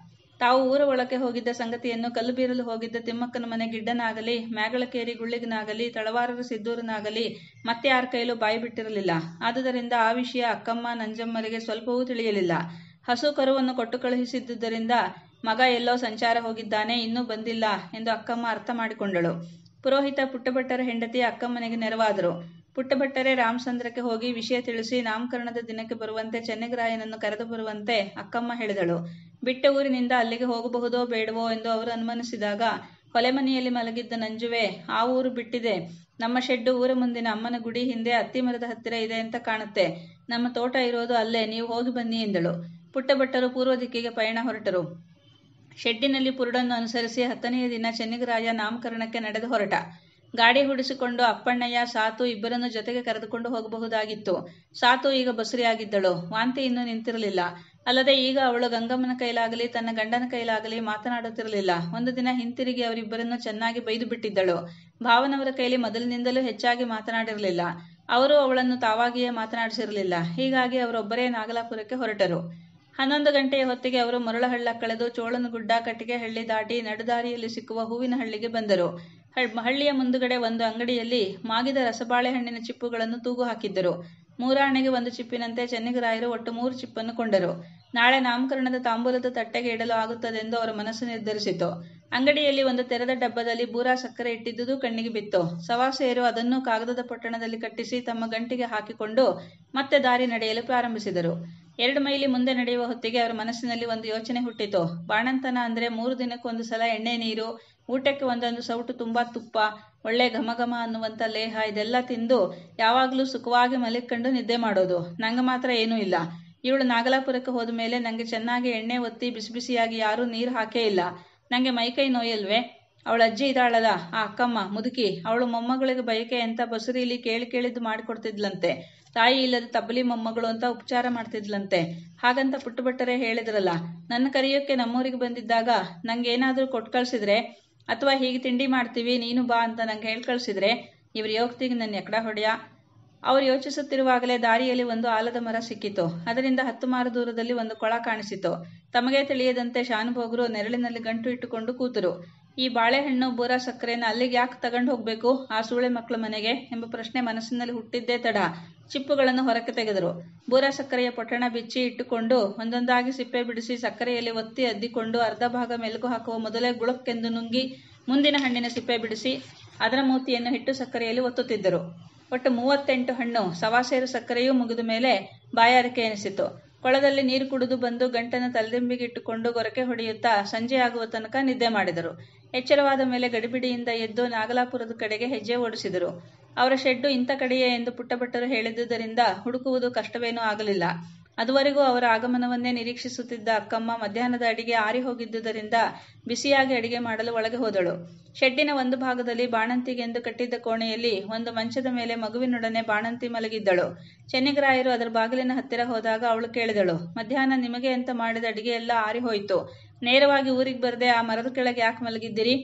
ತಾವು ಊರ ಒಳಕ್ಕೆ ಹೋಗಿದ್ದ ಸಂಗತಿಯನ್ನು ಕಲ್ಲು ಬೀರಲು ಹೋಗಿದ್ದ ತಿಮ್ಮಕ್ಕನ ಮನೆ ಗಿಡ್ಡನಾಗಲಿ ಮ್ಯಾಗಳಕೇರಿ ಗುಳ್ಳಿಗನಾಗಲಿ ತಳವಾರರ ಸಿದ್ದೂರನಾಗಲಿ ಮತ್ತೆ ಯಾರ ಕೈಲೂ ಬಾಯಿ ಬಿಟ್ಟಿರಲಿಲ್ಲ ಆದುದರಿಂದ ಆ ವಿಷಯ ಅಕ್ಕಮ್ಮ ನಂಜಮ್ಮರಿಗೆ ಸ್ವಲ್ಪವೂ ತಿಳಿಯಲಿಲ್ಲ ಹಸು ಕರುವನ್ನು ಕೊಟ್ಟು ಕಳುಹಿಸಿದ್ದುದರಿಂದ ಮಗ ಎಲ್ಲೋ ಸಂಚಾರ ಹೋಗಿದ್ದಾನೆ ಇನ್ನೂ ಬಂದಿಲ್ಲ ಎಂದು ಅಕ್ಕಮ್ಮ ಅರ್ಥ ಮಾಡಿಕೊಂಡಳು ಪುರೋಹಿತ ಪುಟ್ಟಭಟ್ಟರ ಹೆಂಡತಿ ಅಕ್ಕಮ್ಮನಿಗೆ ನೆರವಾದರು ಪುಟ್ಟಭಟ್ಟರೆ ರಾಮಚಂದ್ರಕ್ಕೆ ಹೋಗಿ ವಿಷಯ ತಿಳಿಸಿ ನಾಮಕರಣದ ದಿನಕ್ಕೆ ಬರುವಂತೆ ಚೆನ್ನಗರಾಯನನ್ನು ಕರೆದು ಬರುವಂತೆ ಅಕ್ಕಮ್ಮ ಹೇಳಿದಳು ಬಿಟ್ಟ ಊರಿನಿಂದ ಅಲ್ಲಿಗೆ ಹೋಗಬಹುದೋ ಬೇಡವೋ ಎಂದು ಅವರು ಅನುಮಾನಿಸಿದಾಗ ಹೊಲೆಮನೆಯಲ್ಲಿ ಮಲಗಿದ್ದ ನಂಜುವೆ ಆ ಊರು ಬಿಟ್ಟಿದೆ ನಮ್ಮ ಶೆಡ್ಡು ಊರ ಮುಂದಿನ ಅಮ್ಮನ ಗುಡಿ ಹಿಂದೆ ಅತ್ತಿ ಮರದ ಹತ್ತಿರ ಇದೆ ಅಂತ ಕಾಣುತ್ತೆ ನಮ್ಮ ತೋಟ ಇರೋದು ಅಲ್ಲೇ ನೀವು ಹೋಗಿ ಬನ್ನಿ ಎಂದಳು ಪುಟ್ಟಭಟ್ಟರು ಪೂರ್ವ ದಿಕ್ಕಿಗೆ ಪಯಣ ಹೊರಟರು ಶೆಡ್ಡಿನಲ್ಲಿ ಪುರುಡನ್ನು ಅನುಸರಿಸಿ ಹತ್ತನೆಯ ದಿನ ಚೆನ್ನಿಗರಾಯ ನಾಮಕರಣಕ್ಕೆ ನಡೆದು ಹೊರಟ ಗಾಡಿ ಹುಡಿಸಿಕೊಂಡು ಅಪ್ಪಣ್ಣಯ್ಯ ಸಾತು ಇಬ್ಬರನ್ನು ಜೊತೆಗೆ ಕರೆದುಕೊಂಡು ಹೋಗಬಹುದಾಗಿತ್ತು ಸಾತು ಈಗ ಬಸುರಿಯಾಗಿದ್ದಳು ವಾಂತಿ ಇನ್ನೂ ನಿಂತಿರಲಿಲ್ಲ ಅಲ್ಲದೆ ಈಗ ಅವಳು ಗಂಗಮ್ಮನ ಕೈಲಾಗಲಿ ತನ್ನ ಗಂಡನ ಕೈಲಾಗಲಿ ಮಾತನಾಡುತ್ತಿರಲಿಲ್ಲ ಒಂದು ದಿನ ಹಿಂತಿರುಗಿ ಅವರಿಬ್ಬರನ್ನು ಚೆನ್ನಾಗಿ ಬೈದು ಬಿಟ್ಟಿದ್ದಳು ಭಾವನವರ ಕೈಲಿ ಮೊದಲಿನಿಂದಲೂ ಹೆಚ್ಚಾಗಿ ಮಾತನಾಡಿರಲಿಲ್ಲ ಅವರು ಅವಳನ್ನು ತಾವಾಗಿಯೇ ಮಾತನಾಡಿಸಿರಲಿಲ್ಲ ಹೀಗಾಗಿ ಅವರೊಬ್ಬರೇ ನಾಗಲಾಪುರಕ್ಕೆ ಹೊರಟರು ಹನ್ನೊಂದು ಗಂಟೆಯ ಹೊತ್ತಿಗೆ ಅವರು ಮರಳಹಳ್ಳ ಕಳೆದು ಚೋಳನಗುಡ್ಡ ಕಟ್ಟಿಗೆಹಳ್ಳಿ ದಾಟಿ ನಡುದಾರಿಯಲ್ಲಿ ಸಿಕ್ಕುವ ಹೂವಿನ ಹಳ್ಳಿಗೆ ಬಂದರು ಹಳ್ಳಿಯ ಮುಂದುಗಡೆ ಒಂದು ಅಂಗಡಿಯಲ್ಲಿ ಮಾಗಿದ ರಸಬಾಳೆಹಣ್ಣಿನ ಚಿಪ್ಪುಗಳನ್ನು ತೂಗು ಹಾಕಿದ್ದರು ಮೂರಾಣೆಗೆ ಒಂದು ಚಿಪ್ಪಿನಂತೆ ಚೆನ್ನಿಗರಾಯರು ಒಟ್ಟು ಮೂರು ಚಿಪ್ಪನ್ನು ಕೊಂಡರು ನಾಳೆ ನಾಮಕರಣದ ತಾಂಬೂಲದ ತಟ್ಟೆಗೆ ಇಡಲು ಆಗುತ್ತದೆಂದು ಅವರ ಮನಸ್ಸು ನಿರ್ಧರಿಸಿತು ಅಂಗಡಿಯಲ್ಲಿ ಒಂದು ತೆರೆದ ಡಬ್ಬದಲ್ಲಿ ಬೂರಾ ಸಕ್ಕರೆ ಇಟ್ಟಿದ್ದುದು ಕಣ್ಣಿಗೆ ಬಿತ್ತು ಸವಾಸೆಯರು ಅದನ್ನು ಕಾಗದದ ಪೊಟ್ಟಣದಲ್ಲಿ ಕಟ್ಟಿಸಿ ತಮ್ಮ ಗಂಟಿಗೆ ಹಾಕಿಕೊಂಡು ಮತ್ತೆ ದಾರಿ ನಡೆಯಲು ಪ್ರಾರಂಭಿಸಿದರು ಎರಡು ಮೈಲಿ ಮುಂದೆ ನಡೆಯುವ ಹೊತ್ತಿಗೆ ಅವರ ಮನಸ್ಸಿನಲ್ಲಿ ಒಂದು ಯೋಚನೆ ಹುಟ್ಟಿತು ಬಾಣಂತನ ಅಂದ್ರೆ ಮೂರು ದಿನಕ್ಕೊಂದು ಸಲ ಎಣ್ಣೆ ನೀರು ಊಟಕ್ಕೆ ಒಂದೊಂದು ಸೌಟು ತುಂಬಾ ತುಪ್ಪ ಒಳ್ಳೆ ಘಮಘಮ ಅನ್ನುವಂಥ ಲೇಹ ಇದೆಲ್ಲ ತಿಂದು ಯಾವಾಗಲೂ ಸುಖವಾಗಿ ಮಲಿಕೊಂಡು ನಿದ್ದೆ ಮಾಡೋದು ನಂಗೆ ಮಾತ್ರ ಏನೂ ಇಲ್ಲ ಇವಳು ನಾಗಲಾಪುರಕ್ಕೆ ಹೋದ ಮೇಲೆ ನನಗೆ ಚೆನ್ನಾಗಿ ಎಣ್ಣೆ ಒತ್ತಿ ಬಿಸಿ ಬಿಸಿಯಾಗಿ ಯಾರೂ ನೀರು ಹಾಕೇ ಇಲ್ಲ ನನಗೆ ಮೈಕೈ ನೋಯಲ್ವೇ ಅವಳ ಅಜ್ಜಿ ಇದ್ದಾಳಲ್ಲ ಆ ಅಕ್ಕಮ್ಮ ಮುದುಕಿ ಅವಳು ಮೊಮ್ಮಗಳಿಗೆ ಬಯಕೆ ಅಂತ ಬಸುರಿಲಿ ಕೇಳಿ ಕೇಳಿದ್ದು ಮಾಡಿಕೊಡ್ತಿದ್ಲಂತೆ ತಾಯಿ ಇಲ್ಲದ ತಬ್ಬಲಿ ಮೊಮ್ಮಗಳು ಅಂತ ಉಪಚಾರ ಮಾಡ್ತಿದ್ಲಂತೆ ಹಾಗಂತ ಪುಟ್ಟಭಟ್ಟರೆ ಹೇಳಿದ್ರಲ್ಲ ನನ್ನ ಕರೆಯೋಕ್ಕೆ ನಮ್ಮೂರಿಗೆ ಬಂದಿದ್ದಾಗ ನಂಗೇನಾದ್ರೂ ಕೊಟ್ಟು ಕಳ್ಸಿದ್ರೆ ಅಥವಾ ಹೀಗೆ ತಿಂಡಿ ಮಾಡ್ತೀವಿ ನೀನು ಬಾ ಅಂತ ನಂಗೆ ಹೇಳಿ ಕಳ್ಸಿದ್ರೆ ಇವ್ರ ಯೋಗ್ತಿಗೆ ನನ್ನ ಎಕಡ ಹೊಡೆಯ ಅವರು ಯೋಚಿಸುತ್ತಿರುವಾಗಲೇ ದಾರಿಯಲ್ಲಿ ಒಂದು ಆಲದ ಮರ ಸಿಕ್ಕಿತು ಅದರಿಂದ ಹತ್ತು ಮಾರು ದೂರದಲ್ಲಿ ಒಂದು ಕೊಳ ಕಾಣಿಸಿತು ತಮಗೆ ತಿಳಿಯದಂತೆ ಶಾನುಭೋಗರು ನೆರಳಿನಲ್ಲಿ ಗಂಟು ಇಟ್ಟುಕೊಂಡು ಕೂತರು ಈ ಬಾಳೆಹಣ್ಣು ಬೂರಾ ಸಕ್ಕರೆನ ಅಲ್ಲಿಗೆ ಯಾಕೆ ತಗೊಂಡು ಹೋಗ್ಬೇಕು ಆ ಸೂಳೆ ಮಕ್ಕಳ ಮನೆಗೆ ಎಂಬ ಪ್ರಶ್ನೆ ಮನಸ್ಸಿನಲ್ಲಿ ಹುಟ್ಟಿದ್ದೇ ತಡ ಚಿಪ್ಪುಗಳನ್ನು ಹೊರಕ್ಕೆ ತೆಗೆದರು ಬೂರಾ ಸಕ್ಕರೆಯ ಪೊಟ್ಟಣ ಬಿಚ್ಚಿ ಇಟ್ಟುಕೊಂಡು ಒಂದೊಂದಾಗಿ ಸಿಪ್ಪೆ ಬಿಡಿಸಿ ಸಕ್ಕರೆಯಲ್ಲಿ ಒತ್ತಿ ಅದ್ದಿಕೊಂಡು ಅರ್ಧ ಭಾಗ ಮೆಲುಕು ಹಾಕುವ ಮೊದಲೇ ಗುಳಕ್ಕೆಂದು ನುಂಗಿ ಮುಂದಿನ ಹಣ್ಣಿನ ಸಿಪ್ಪೆ ಬಿಡಿಸಿ ಅದರ ಮೂತಿಯನ್ನು ಹಿಟ್ಟು ಸಕ್ಕರೆಯಲ್ಲಿ ಒತ್ತುತ್ತಿದ್ದರು ಒಟ್ಟು ಮೂವತ್ತೆಂಟು ಹಣ್ಣು ಸವಾಸೇರು ಸಕ್ಕರೆಯೂ ಮುಗಿದ ಮೇಲೆ ಬಾಯಾರಿಕೆ ಎನಿಸಿತು ಕೊಳದಲ್ಲಿ ನೀರು ಕುಡಿದು ಬಂದು ಗಂಟನ್ನು ತಲೆದಿಂಬಿಗೆ ಇಟ್ಟುಕೊಂಡು ಗೊರಕೆ ಹೊಡೆಯುತ್ತಾ ಸಂಜೆ ಆಗುವ ತನಕ ನಿದ್ದೆ ಮಾಡಿದರು ಎಚ್ಚರವಾದ ಮೇಲೆ ಗಡಿಬಿಡಿಯಿಂದ ಎದ್ದು ನಾಗಲಾಪುರದ ಕಡೆಗೆ ಹೆಜ್ಜೆ ಓಡಿಸಿದರು ಅವರ ಶೆಡ್ಡು ಇಂಥ ಕಡೆಯೇ ಎಂದು ಪುಟ್ಟಭಟ್ಟರು ಹೇಳಿದ್ದುದರಿಂದ ಹುಡುಕುವುದು ಕಷ್ಟವೇನೂ ಆಗಲಿಲ್ಲ ಅದುವರೆಗೂ ಅವರ ಆಗಮನವನ್ನೇ ನಿರೀಕ್ಷಿಸುತ್ತಿದ್ದ ಅಕ್ಕಮ್ಮ ಮಧ್ಯಾಹ್ನದ ಅಡಿಗೆ ಆರಿ ಹೋಗಿದ್ದುದರಿಂದ ಬಿಸಿಯಾಗಿ ಅಡಿಗೆ ಮಾಡಲು ಒಳಗೆ ಹೋದಳು ಶೆಡ್ಡಿನ ಒಂದು ಭಾಗದಲ್ಲಿ ಬಾಣಂತಿಗೆಂದು ಕಟ್ಟಿದ್ದ ಕೋಣೆಯಲ್ಲಿ ಒಂದು ಮಂಚದ ಮೇಲೆ ಮಗುವಿನೊಡನೆ ಬಾಣಂತಿ ಮಲಗಿದ್ದಳು ಚೆನ್ನಿಗರಾಯರು ಅದರ ಬಾಗಿಲಿನ ಹತ್ತಿರ ಹೋದಾಗ ಅವಳು ಕೇಳಿದಳು ಮಧ್ಯಾಹ್ನ ನಿಮಗೆ ಅಂತ ಮಾಡಿದ ಅಡಿಗೆ ಎಲ್ಲ ಆರಿ ಹೋಯಿತು ನೇರವಾಗಿ ಊರಿಗೆ ಬರದೆ ಆ ಮರದ ಕೆಳಗೆ ಯಾಕೆ ಮಲಗಿದ್ದೀರಿ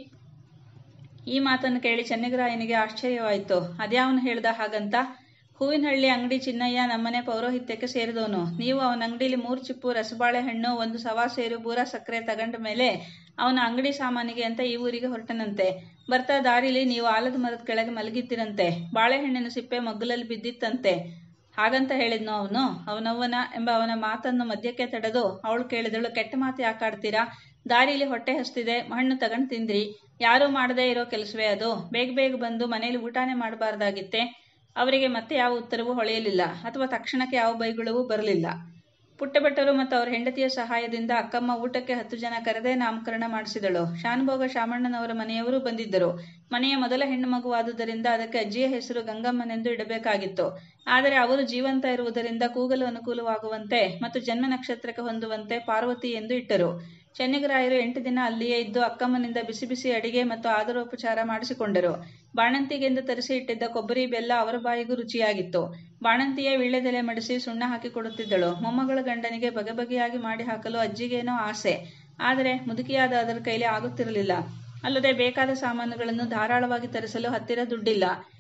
ಈ ಮಾತನ್ನು ಕೇಳಿ ಚೆನ್ನಿಗರಾಯನಿಗೆ ಆಶ್ಚರ್ಯವಾಯಿತು ಅದ್ಯಾವನು ಹೇಳ್ದ ಹಾಗಂತ ಹೂವಿನಹಳ್ಳಿ ಅಂಗಡಿ ಚಿನ್ನಯ್ಯ ನಮ್ಮನೆ ಪೌರೋಹಿತ್ಯಕ್ಕೆ ಸೇರಿದವನು ನೀವು ಅವನ ಅಂಗಡಿಲಿ ಮೂರು ಚಿಪ್ಪು ರಸಬಾಳೆ ಹಣ್ಣು ಒಂದು ಸವಾ ಸೇರು ಬೂರ ಸಕ್ಕರೆ ತಗೊಂಡ ಮೇಲೆ ಅವನ ಅಂಗಡಿ ಸಾಮಾನಿಗೆ ಅಂತ ಈ ಊರಿಗೆ ಹೊರಟನಂತೆ ಬರ್ತಾ ದಾರಿಲಿ ನೀವು ಆಲದ ಮರದ ಕೆಳಗೆ ಮಲಗಿದ್ದಿರಂತೆ ಬಾಳೆಹಣ್ಣಿನ ಸಿಪ್ಪೆ ಮಗ್ಗುಲಲ್ಲಿ ಬಿದ್ದಿತ್ತಂತೆ ಹಾಗಂತ ಹೇಳಿದ್ನು ಅವನು ಅವನವ್ವನ ಎಂಬ ಅವನ ಮಾತನ್ನು ಮಧ್ಯಕ್ಕೆ ತಡೆದು ಅವಳು ಕೇಳಿದಳು ಕೆಟ್ಟ ಮಾತು ಯಾಕಾಡ್ತೀರಾ ದಾರಿಲಿ ಹೊಟ್ಟೆ ಹಸ್ತಿದೆ ಹಣ್ಣು ತಗೊಂಡು ತಿಂದ್ರಿ ಯಾರೂ ಮಾಡದೇ ಇರೋ ಕೆಲಸವೇ ಅದು ಬೇಗ ಬೇಗ ಬಂದು ಮನೇಲಿ ಊಟನೇ ಮಾಡಬಾರ್ದಾಗಿತ್ತೆ ಅವರಿಗೆ ಮತ್ತೆ ಯಾವ ಉತ್ತರವೂ ಹೊಳೆಯಲಿಲ್ಲ ಅಥವಾ ತಕ್ಷಣಕ್ಕೆ ಯಾವ ಬೈಗುಳವೂ ಬರಲಿಲ್ಲ ಪುಟ್ಟಭಟ್ಟರು ಮತ್ತು ಅವರ ಹೆಂಡತಿಯ ಸಹಾಯದಿಂದ ಅಕ್ಕಮ್ಮ ಊಟಕ್ಕೆ ಹತ್ತು ಜನ ಕರೆದೇ ನಾಮಕರಣ ಮಾಡಿಸಿದಳು ಶಾನುಭೋಗ ಶಾಮಣ್ಣನವರ ಮನೆಯವರು ಬಂದಿದ್ದರು ಮನೆಯ ಮೊದಲ ಹೆಣ್ಣು ಮಗುವಾದುದರಿಂದ ಅದಕ್ಕೆ ಅಜ್ಜಿಯ ಹೆಸರು ಗಂಗಮ್ಮನೆಂದು ಇಡಬೇಕಾಗಿತ್ತು ಆದರೆ ಅವರು ಜೀವಂತ ಇರುವುದರಿಂದ ಕೂಗಲು ಅನುಕೂಲವಾಗುವಂತೆ ಮತ್ತು ಜನ್ಮ ನಕ್ಷತ್ರಕ್ಕೆ ಹೊಂದುವಂತೆ ಪಾರ್ವತಿ ಎಂದು ಇಟ್ಟರು ಚೆನ್ನಿಗರಾಯರು ಎಂಟು ದಿನ ಅಲ್ಲಿಯೇ ಇದ್ದು ಅಕ್ಕಮ್ಮನಿಂದ ಬಿಸಿ ಬಿಸಿ ಅಡಿಗೆ ಮತ್ತು ಆದರೋಪಚಾರ ಮಾಡಿಸಿಕೊಂಡರು ಬಾಣಂತಿಗೆಂದು ತರಿಸಿ ಇಟ್ಟಿದ್ದ ಕೊಬ್ಬರಿ ಬೆಲ್ಲ ಅವರ ಬಾಯಿಗೂ ರುಚಿಯಾಗಿತ್ತು ಬಾಣಂತಿಯೇ ವೀಳ್ಯದೆಲೆ ಮಡಿಸಿ ಸುಣ್ಣ ಹಾಕಿ ಕೊಡುತ್ತಿದ್ದಳು ಮೊಮ್ಮಗಳ ಗಂಡನಿಗೆ ಬಗೆ ಬಗೆಯಾಗಿ ಮಾಡಿ ಹಾಕಲು ಅಜ್ಜಿಗೇನೋ ಆಸೆ ಆದರೆ ಮುದುಕಿಯಾದ ಅದರ ಕೈಲಿ ಆಗುತ್ತಿರಲಿಲ್ಲ ಅಲ್ಲದೆ ಬೇಕಾದ ಸಾಮಾನುಗಳನ್ನು ಧಾರಾಳವಾಗಿ ತರಿಸಲು ಹತ್ತಿರ ದುಡ್ಡಿಲ್ಲ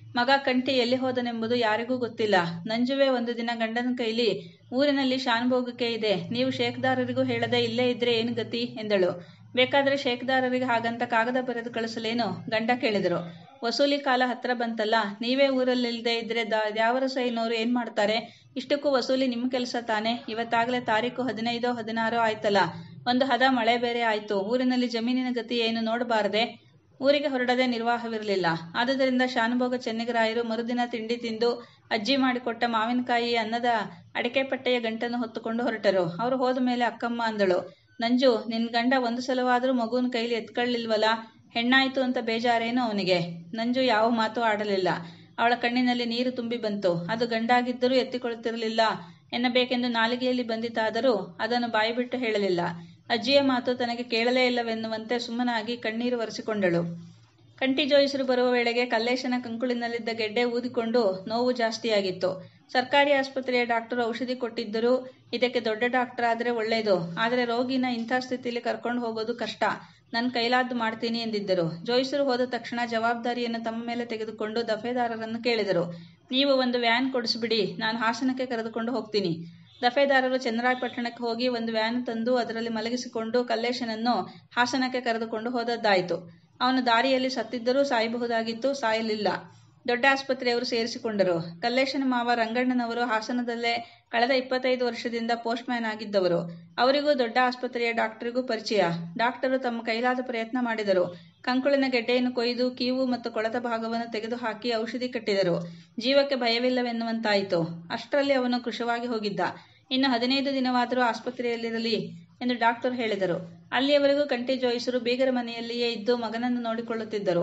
ಮಗ ಕಂಠಿ ಎಲ್ಲಿ ಹೋದನೆಂಬುದು ಯಾರಿಗೂ ಗೊತ್ತಿಲ್ಲ ನಂಜುವೆ ಒಂದು ದಿನ ಗಂಡನ ಕೈಲಿ ಊರಿನಲ್ಲಿ ಶಾನುಭೋಗಕ್ಕೆ ಇದೆ ನೀವು ಶೇಖ್ದಾರರಿಗೂ ಹೇಳದೆ ಇಲ್ಲೇ ಇದ್ರೆ ಏನು ಗತಿ ಎಂದಳು ಬೇಕಾದ್ರೆ ಶೇಖ್ದಾರರಿಗೆ ಹಾಗಂತ ಕಾಗದ ಬರೆದು ಕಳಿಸಲೇನು ಗಂಡ ಕೇಳಿದರು ವಸೂಲಿ ಕಾಲ ಹತ್ರ ಬಂತಲ್ಲ ನೀವೇ ಊರಲ್ಲಿಲ್ಲದೆ ಇದ್ರೆ ದ ದ್ಯಾವರ ಸೈನವರು ಏನ್ ಮಾಡ್ತಾರೆ ಇಷ್ಟಕ್ಕೂ ವಸೂಲಿ ನಿಮ್ಮ ಕೆಲಸ ತಾನೆ ಇವತ್ತಾಗಲೇ ತಾರೀಕು ಹದಿನೈದೋ ಹದಿನಾರೋ ಆಯ್ತಲ್ಲ ಒಂದು ಹದ ಮಳೆ ಬೇರೆ ಆಯ್ತು ಊರಿನಲ್ಲಿ ಜಮೀನಿನ ಗತಿ ಏನು ನೋಡಬಾರದೆ ಊರಿಗೆ ಹೊರಡದೆ ನಿರ್ವಾಹವಿರಲಿಲ್ಲ ಆದುದರಿಂದ ಶಾನುಭೋಗ ಚೆನ್ನಿಗರಾಯರು ಮರುದಿನ ತಿಂಡಿ ತಿಂದು ಅಜ್ಜಿ ಮಾಡಿಕೊಟ್ಟ ಮಾವಿನಕಾಯಿ ಅನ್ನದ ಅಡಿಕೆ ಪಟ್ಟೆಯ ಗಂಟನ್ನು ಹೊತ್ತುಕೊಂಡು ಹೊರಟರು ಅವರು ಹೋದ ಮೇಲೆ ಅಕ್ಕಮ್ಮ ಅಂದಳು ನಂಜು ನಿನ್ ಗಂಡ ಒಂದು ಸಲವಾದ್ರೂ ಮಗುವಿನ ಕೈಲಿ ಎತ್ಕೊಳ್ಳಿಲ್ವಲ್ಲ ಹೆಣ್ಣಾಯ್ತು ಅಂತ ಬೇಜಾರೇನು ಅವನಿಗೆ ನಂಜು ಯಾವ ಮಾತು ಆಡಲಿಲ್ಲ ಅವಳ ಕಣ್ಣಿನಲ್ಲಿ ನೀರು ತುಂಬಿ ಬಂತು ಅದು ಗಂಡಾಗಿದ್ದರೂ ಎತ್ತಿಕೊಳ್ಳುತ್ತಿರಲಿಲ್ಲ ಎನ್ನಬೇಕೆಂದು ನಾಲಿಗೆಯಲ್ಲಿ ಬಂದಿತಾದರೂ ಅದನ್ನು ಬಾಯಿಬಿಟ್ಟು ಹೇಳಲಿಲ್ಲ ಅಜ್ಜಿಯ ಮಾತು ತನಗೆ ಕೇಳಲೇ ಇಲ್ಲವೆನ್ನುವಂತೆ ಸುಮ್ಮನಾಗಿ ಕಣ್ಣೀರು ಒರೆಸಿಕೊಂಡಳು ಕಂಟಿ ಜೋಯಿಸರು ಬರುವ ವೇಳೆಗೆ ಕಲ್ಲೇಶನ ಕಂಕುಳಿನಲ್ಲಿದ್ದ ಗೆಡ್ಡೆ ಊದಿಕೊಂಡು ನೋವು ಜಾಸ್ತಿಯಾಗಿತ್ತು ಸರ್ಕಾರಿ ಆಸ್ಪತ್ರೆಯ ಡಾಕ್ಟರ್ ಔಷಧಿ ಕೊಟ್ಟಿದ್ದರೂ ಇದಕ್ಕೆ ದೊಡ್ಡ ಡಾಕ್ಟರ್ ಆದ್ರೆ ಒಳ್ಳೇದು ಆದರೆ ರೋಗಿನ ಇಂಥ ಸ್ಥಿತಿಯಲ್ಲಿ ಕರ್ಕೊಂಡು ಹೋಗೋದು ಕಷ್ಟ ನನ್ನ ಕೈಲಾದ್ದು ಮಾಡ್ತೀನಿ ಎಂದಿದ್ದರು ಜೋಯಿಸರು ಹೋದ ತಕ್ಷಣ ಜವಾಬ್ದಾರಿಯನ್ನು ತಮ್ಮ ಮೇಲೆ ತೆಗೆದುಕೊಂಡು ದಫೇದಾರರನ್ನು ಕೇಳಿದರು ನೀವು ಒಂದು ವ್ಯಾನ್ ಕೊಡಿಸ್ಬಿಡಿ ನಾನು ಹಾಸನಕ್ಕೆ ಕರೆದುಕೊಂಡು ಹೋಗ್ತೀನಿ ದಫೇದಾರರು ಚನ್ನರಾಯಪಟ್ಟಣಕ್ಕೆ ಹೋಗಿ ಒಂದು ವ್ಯಾನ್ ತಂದು ಅದರಲ್ಲಿ ಮಲಗಿಸಿಕೊಂಡು ಕಲ್ಲೇಶನನ್ನು ಹಾಸನಕ್ಕೆ ಕರೆದುಕೊಂಡು ಹೋದದ್ದಾಯಿತು ಅವನು ದಾರಿಯಲ್ಲಿ ಸತ್ತಿದ್ದರೂ ಸಾಯಬಹುದಾಗಿತ್ತು ಸಾಯಲಿಲ್ಲ ದೊಡ್ಡ ಆಸ್ಪತ್ರೆಯವರು ಸೇರಿಸಿಕೊಂಡರು ಕಲ್ಲೇಶನ ಮಾವ ರಂಗಣ್ಣನವರು ಹಾಸನದಲ್ಲೇ ಕಳೆದ ಇಪ್ಪತ್ತೈದು ವರ್ಷದಿಂದ ಪೋಸ್ಟ್ ಮ್ಯಾನ್ ಆಗಿದ್ದವರು ಅವರಿಗೂ ದೊಡ್ಡ ಆಸ್ಪತ್ರೆಯ ಡಾಕ್ಟರಿಗೂ ಪರಿಚಯ ಡಾಕ್ಟರು ತಮ್ಮ ಕೈಲಾದ ಪ್ರಯತ್ನ ಮಾಡಿದರು ಕಂಕುಳಿನ ಗೆಡ್ಡೆಯನ್ನು ಕೊಯ್ದು ಕೀವು ಮತ್ತು ಕೊಳತ ಭಾಗವನ್ನು ತೆಗೆದುಹಾಕಿ ಔಷಧಿ ಕಟ್ಟಿದರು ಜೀವಕ್ಕೆ ಭಯವಿಲ್ಲವೆನ್ನುವಂತಾಯಿತು ಅಷ್ಟರಲ್ಲಿ ಅವನು ಕೃಶವಾಗಿ ಹೋಗಿದ್ದ ಇನ್ನು ಹದಿನೈದು ದಿನವಾದರೂ ಆಸ್ಪತ್ರೆಯಲ್ಲಿರಲಿ ಎಂದು ಡಾಕ್ಟರ್ ಹೇಳಿದರು ಅಲ್ಲಿಯವರೆಗೂ ಕಂಟಿ ಜೋಯಿಸರು ಬೀಗರ ಮನೆಯಲ್ಲಿಯೇ ಇದ್ದು ಮಗನನ್ನು ನೋಡಿಕೊಳ್ಳುತ್ತಿದ್ದರು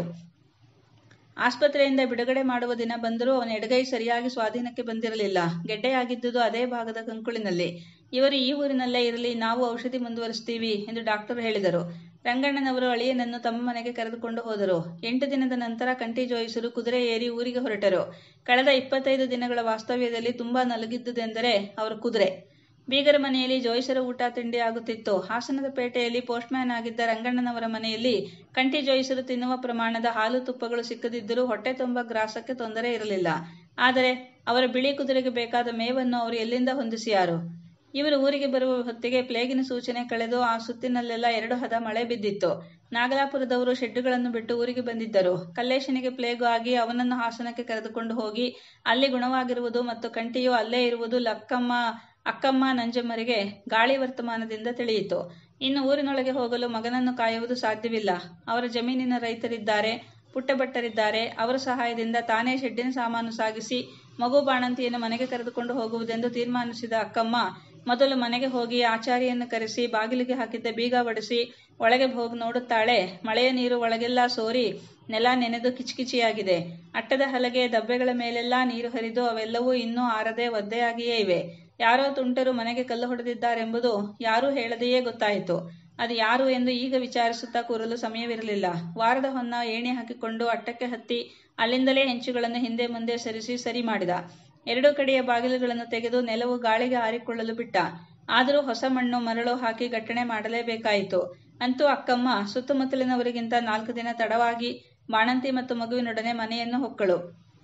ಆಸ್ಪತ್ರೆಯಿಂದ ಬಿಡುಗಡೆ ಮಾಡುವ ದಿನ ಬಂದರೂ ಅವನ ಎಡಗೈ ಸರಿಯಾಗಿ ಸ್ವಾಧೀನಕ್ಕೆ ಬಂದಿರಲಿಲ್ಲ ಗೆಡ್ಡೆಯಾಗಿದ್ದುದು ಅದೇ ಭಾಗದ ಕಂಕುಳಿನಲ್ಲಿ ಇವರು ಈ ಊರಿನಲ್ಲೇ ಇರಲಿ ನಾವು ಔಷಧಿ ಮುಂದುವರಿಸ್ತೀವಿ ಎಂದು ಡಾಕ್ಟರ್ ಹೇಳಿದರು ರಂಗಣ್ಣನವರು ಅಳಿಯನನ್ನು ತಮ್ಮ ಮನೆಗೆ ಕರೆದುಕೊಂಡು ಹೋದರು ಎಂಟು ದಿನದ ನಂತರ ಕಂಟಿ ಜೋಯಿಸರು ಕುದುರೆ ಏರಿ ಊರಿಗೆ ಹೊರಟರು ಕಳೆದ ಇಪ್ಪತ್ತೈದು ದಿನಗಳ ವಾಸ್ತವ್ಯದಲ್ಲಿ ತುಂಬಾ ನಲುಗಿದ್ದುದೆಂದರೆ ಅವರ ಕುದುರೆ ಬೀಗರ ಮನೆಯಲ್ಲಿ ಜೋಯಿಸರ ಊಟ ತಿಂಡಿ ಆಗುತ್ತಿತ್ತು ಹಾಸನದ ಪೇಟೆಯಲ್ಲಿ ಪೋಸ್ಟ್ ಮ್ಯಾನ್ ಆಗಿದ್ದ ರಂಗಣ್ಣನವರ ಮನೆಯಲ್ಲಿ ಕಂಟಿ ಜೋಯಿಸರು ತಿನ್ನುವ ಪ್ರಮಾಣದ ಹಾಲು ತುಪ್ಪಗಳು ಸಿಕ್ಕದಿದ್ದರೂ ಹೊಟ್ಟೆ ತುಂಬ ಗ್ರಾಸಕ್ಕೆ ತೊಂದರೆ ಇರಲಿಲ್ಲ ಆದರೆ ಅವರ ಬಿಳಿ ಕುದುರೆಗೆ ಬೇಕಾದ ಮೇವನ್ನು ಅವರು ಎಲ್ಲಿಂದ ಹೊಂದಿಸಿಯಾರು ಇವರು ಊರಿಗೆ ಬರುವ ಹೊತ್ತಿಗೆ ಪ್ಲೇಗಿನ ಸೂಚನೆ ಕಳೆದು ಆ ಸುತ್ತಿನಲ್ಲೆಲ್ಲ ಎರಡು ಹದ ಮಳೆ ಬಿದ್ದಿತ್ತು ನಾಗಲಾಪುರದವರು ಶೆಡ್ಡುಗಳನ್ನು ಬಿಟ್ಟು ಊರಿಗೆ ಬಂದಿದ್ದರು ಕಲ್ಲೇಶನಿಗೆ ಪ್ಲೇಗು ಆಗಿ ಅವನನ್ನು ಹಾಸನಕ್ಕೆ ಕರೆದುಕೊಂಡು ಹೋಗಿ ಅಲ್ಲಿ ಗುಣವಾಗಿರುವುದು ಮತ್ತು ಕಂಟಿಯು ಅಲ್ಲೇ ಇರುವುದು ಲಕ್ಕಮ್ಮ ಅಕ್ಕಮ್ಮ ನಂಜಮ್ಮರಿಗೆ ಗಾಳಿ ವರ್ತಮಾನದಿಂದ ತಿಳಿಯಿತು ಇನ್ನು ಊರಿನೊಳಗೆ ಹೋಗಲು ಮಗನನ್ನು ಕಾಯುವುದು ಸಾಧ್ಯವಿಲ್ಲ ಅವರ ಜಮೀನಿನ ರೈತರಿದ್ದಾರೆ ಪುಟ್ಟಭಟ್ಟರಿದ್ದಾರೆ ಅವರ ಸಹಾಯದಿಂದ ತಾನೇ ಶೆಡ್ಡಿನ ಸಾಮಾನು ಸಾಗಿಸಿ ಮಗು ಬಾಣಂತಿಯನ್ನು ಮನೆಗೆ ಕರೆದುಕೊಂಡು ಹೋಗುವುದೆಂದು ತೀರ್ಮಾನಿಸಿದ ಅಕ್ಕಮ್ಮ ಮೊದಲು ಮನೆಗೆ ಹೋಗಿ ಆಚಾರಿಯನ್ನು ಕರೆಸಿ ಬಾಗಿಲಿಗೆ ಹಾಕಿದ್ದ ಬೀಗ ಒಡಿಸಿ ಒಳಗೆ ಹೋಗಿ ನೋಡುತ್ತಾಳೆ ಮಳೆಯ ನೀರು ಒಳಗೆಲ್ಲ ಸೋರಿ ನೆಲ ನೆನೆದು ಕಿಚಕಿಚಿಯಾಗಿದೆ ಅಟ್ಟದ ಹಲಗೆ ದಬ್ಬೆಗಳ ಮೇಲೆಲ್ಲಾ ನೀರು ಹರಿದು ಅವೆಲ್ಲವೂ ಇನ್ನೂ ಆರದೆ ಒದ್ದೆಯಾಗಿಯೇ ಇವೆ ಯಾರೋ ತುಂಟರು ಮನೆಗೆ ಕಲ್ಲು ಹೊಡೆದಿದ್ದಾರೆಂಬುದು ಯಾರೂ ಹೇಳದೆಯೇ ಗೊತ್ತಾಯಿತು ಅದು ಯಾರು ಎಂದು ಈಗ ವಿಚಾರಿಸುತ್ತಾ ಕೂರಲು ಸಮಯವಿರಲಿಲ್ಲ ವಾರದ ಹೊನ್ನ ಏಣಿ ಹಾಕಿಕೊಂಡು ಅಟ್ಟಕ್ಕೆ ಹತ್ತಿ ಅಲ್ಲಿಂದಲೇ ಹೆಂಚುಗಳನ್ನು ಹಿಂದೆ ಮುಂದೆ ಸರಿಸಿ ಸರಿ ಮಾಡಿದ ಎರಡು ಕಡೆಯ ಬಾಗಿಲುಗಳನ್ನು ತೆಗೆದು ನೆಲವು ಗಾಳಿಗೆ ಹಾರಿಕೊಳ್ಳಲು ಬಿಟ್ಟ ಆದರೂ ಹೊಸ ಮಣ್ಣು ಮರಳು ಹಾಕಿ ಗಟ್ಟಣೆ ಮಾಡಲೇಬೇಕಾಯಿತು ಅಂತೂ ಅಕ್ಕಮ್ಮ ಸುತ್ತಮುತ್ತಲಿನವರಿಗಿಂತ ನಾಲ್ಕು ದಿನ ತಡವಾಗಿ ಬಾಣಂತಿ ಮತ್ತು ಮಗುವಿನೊಡನೆ ಮನೆಯನ್ನು ಹೊಕ್ಕಳು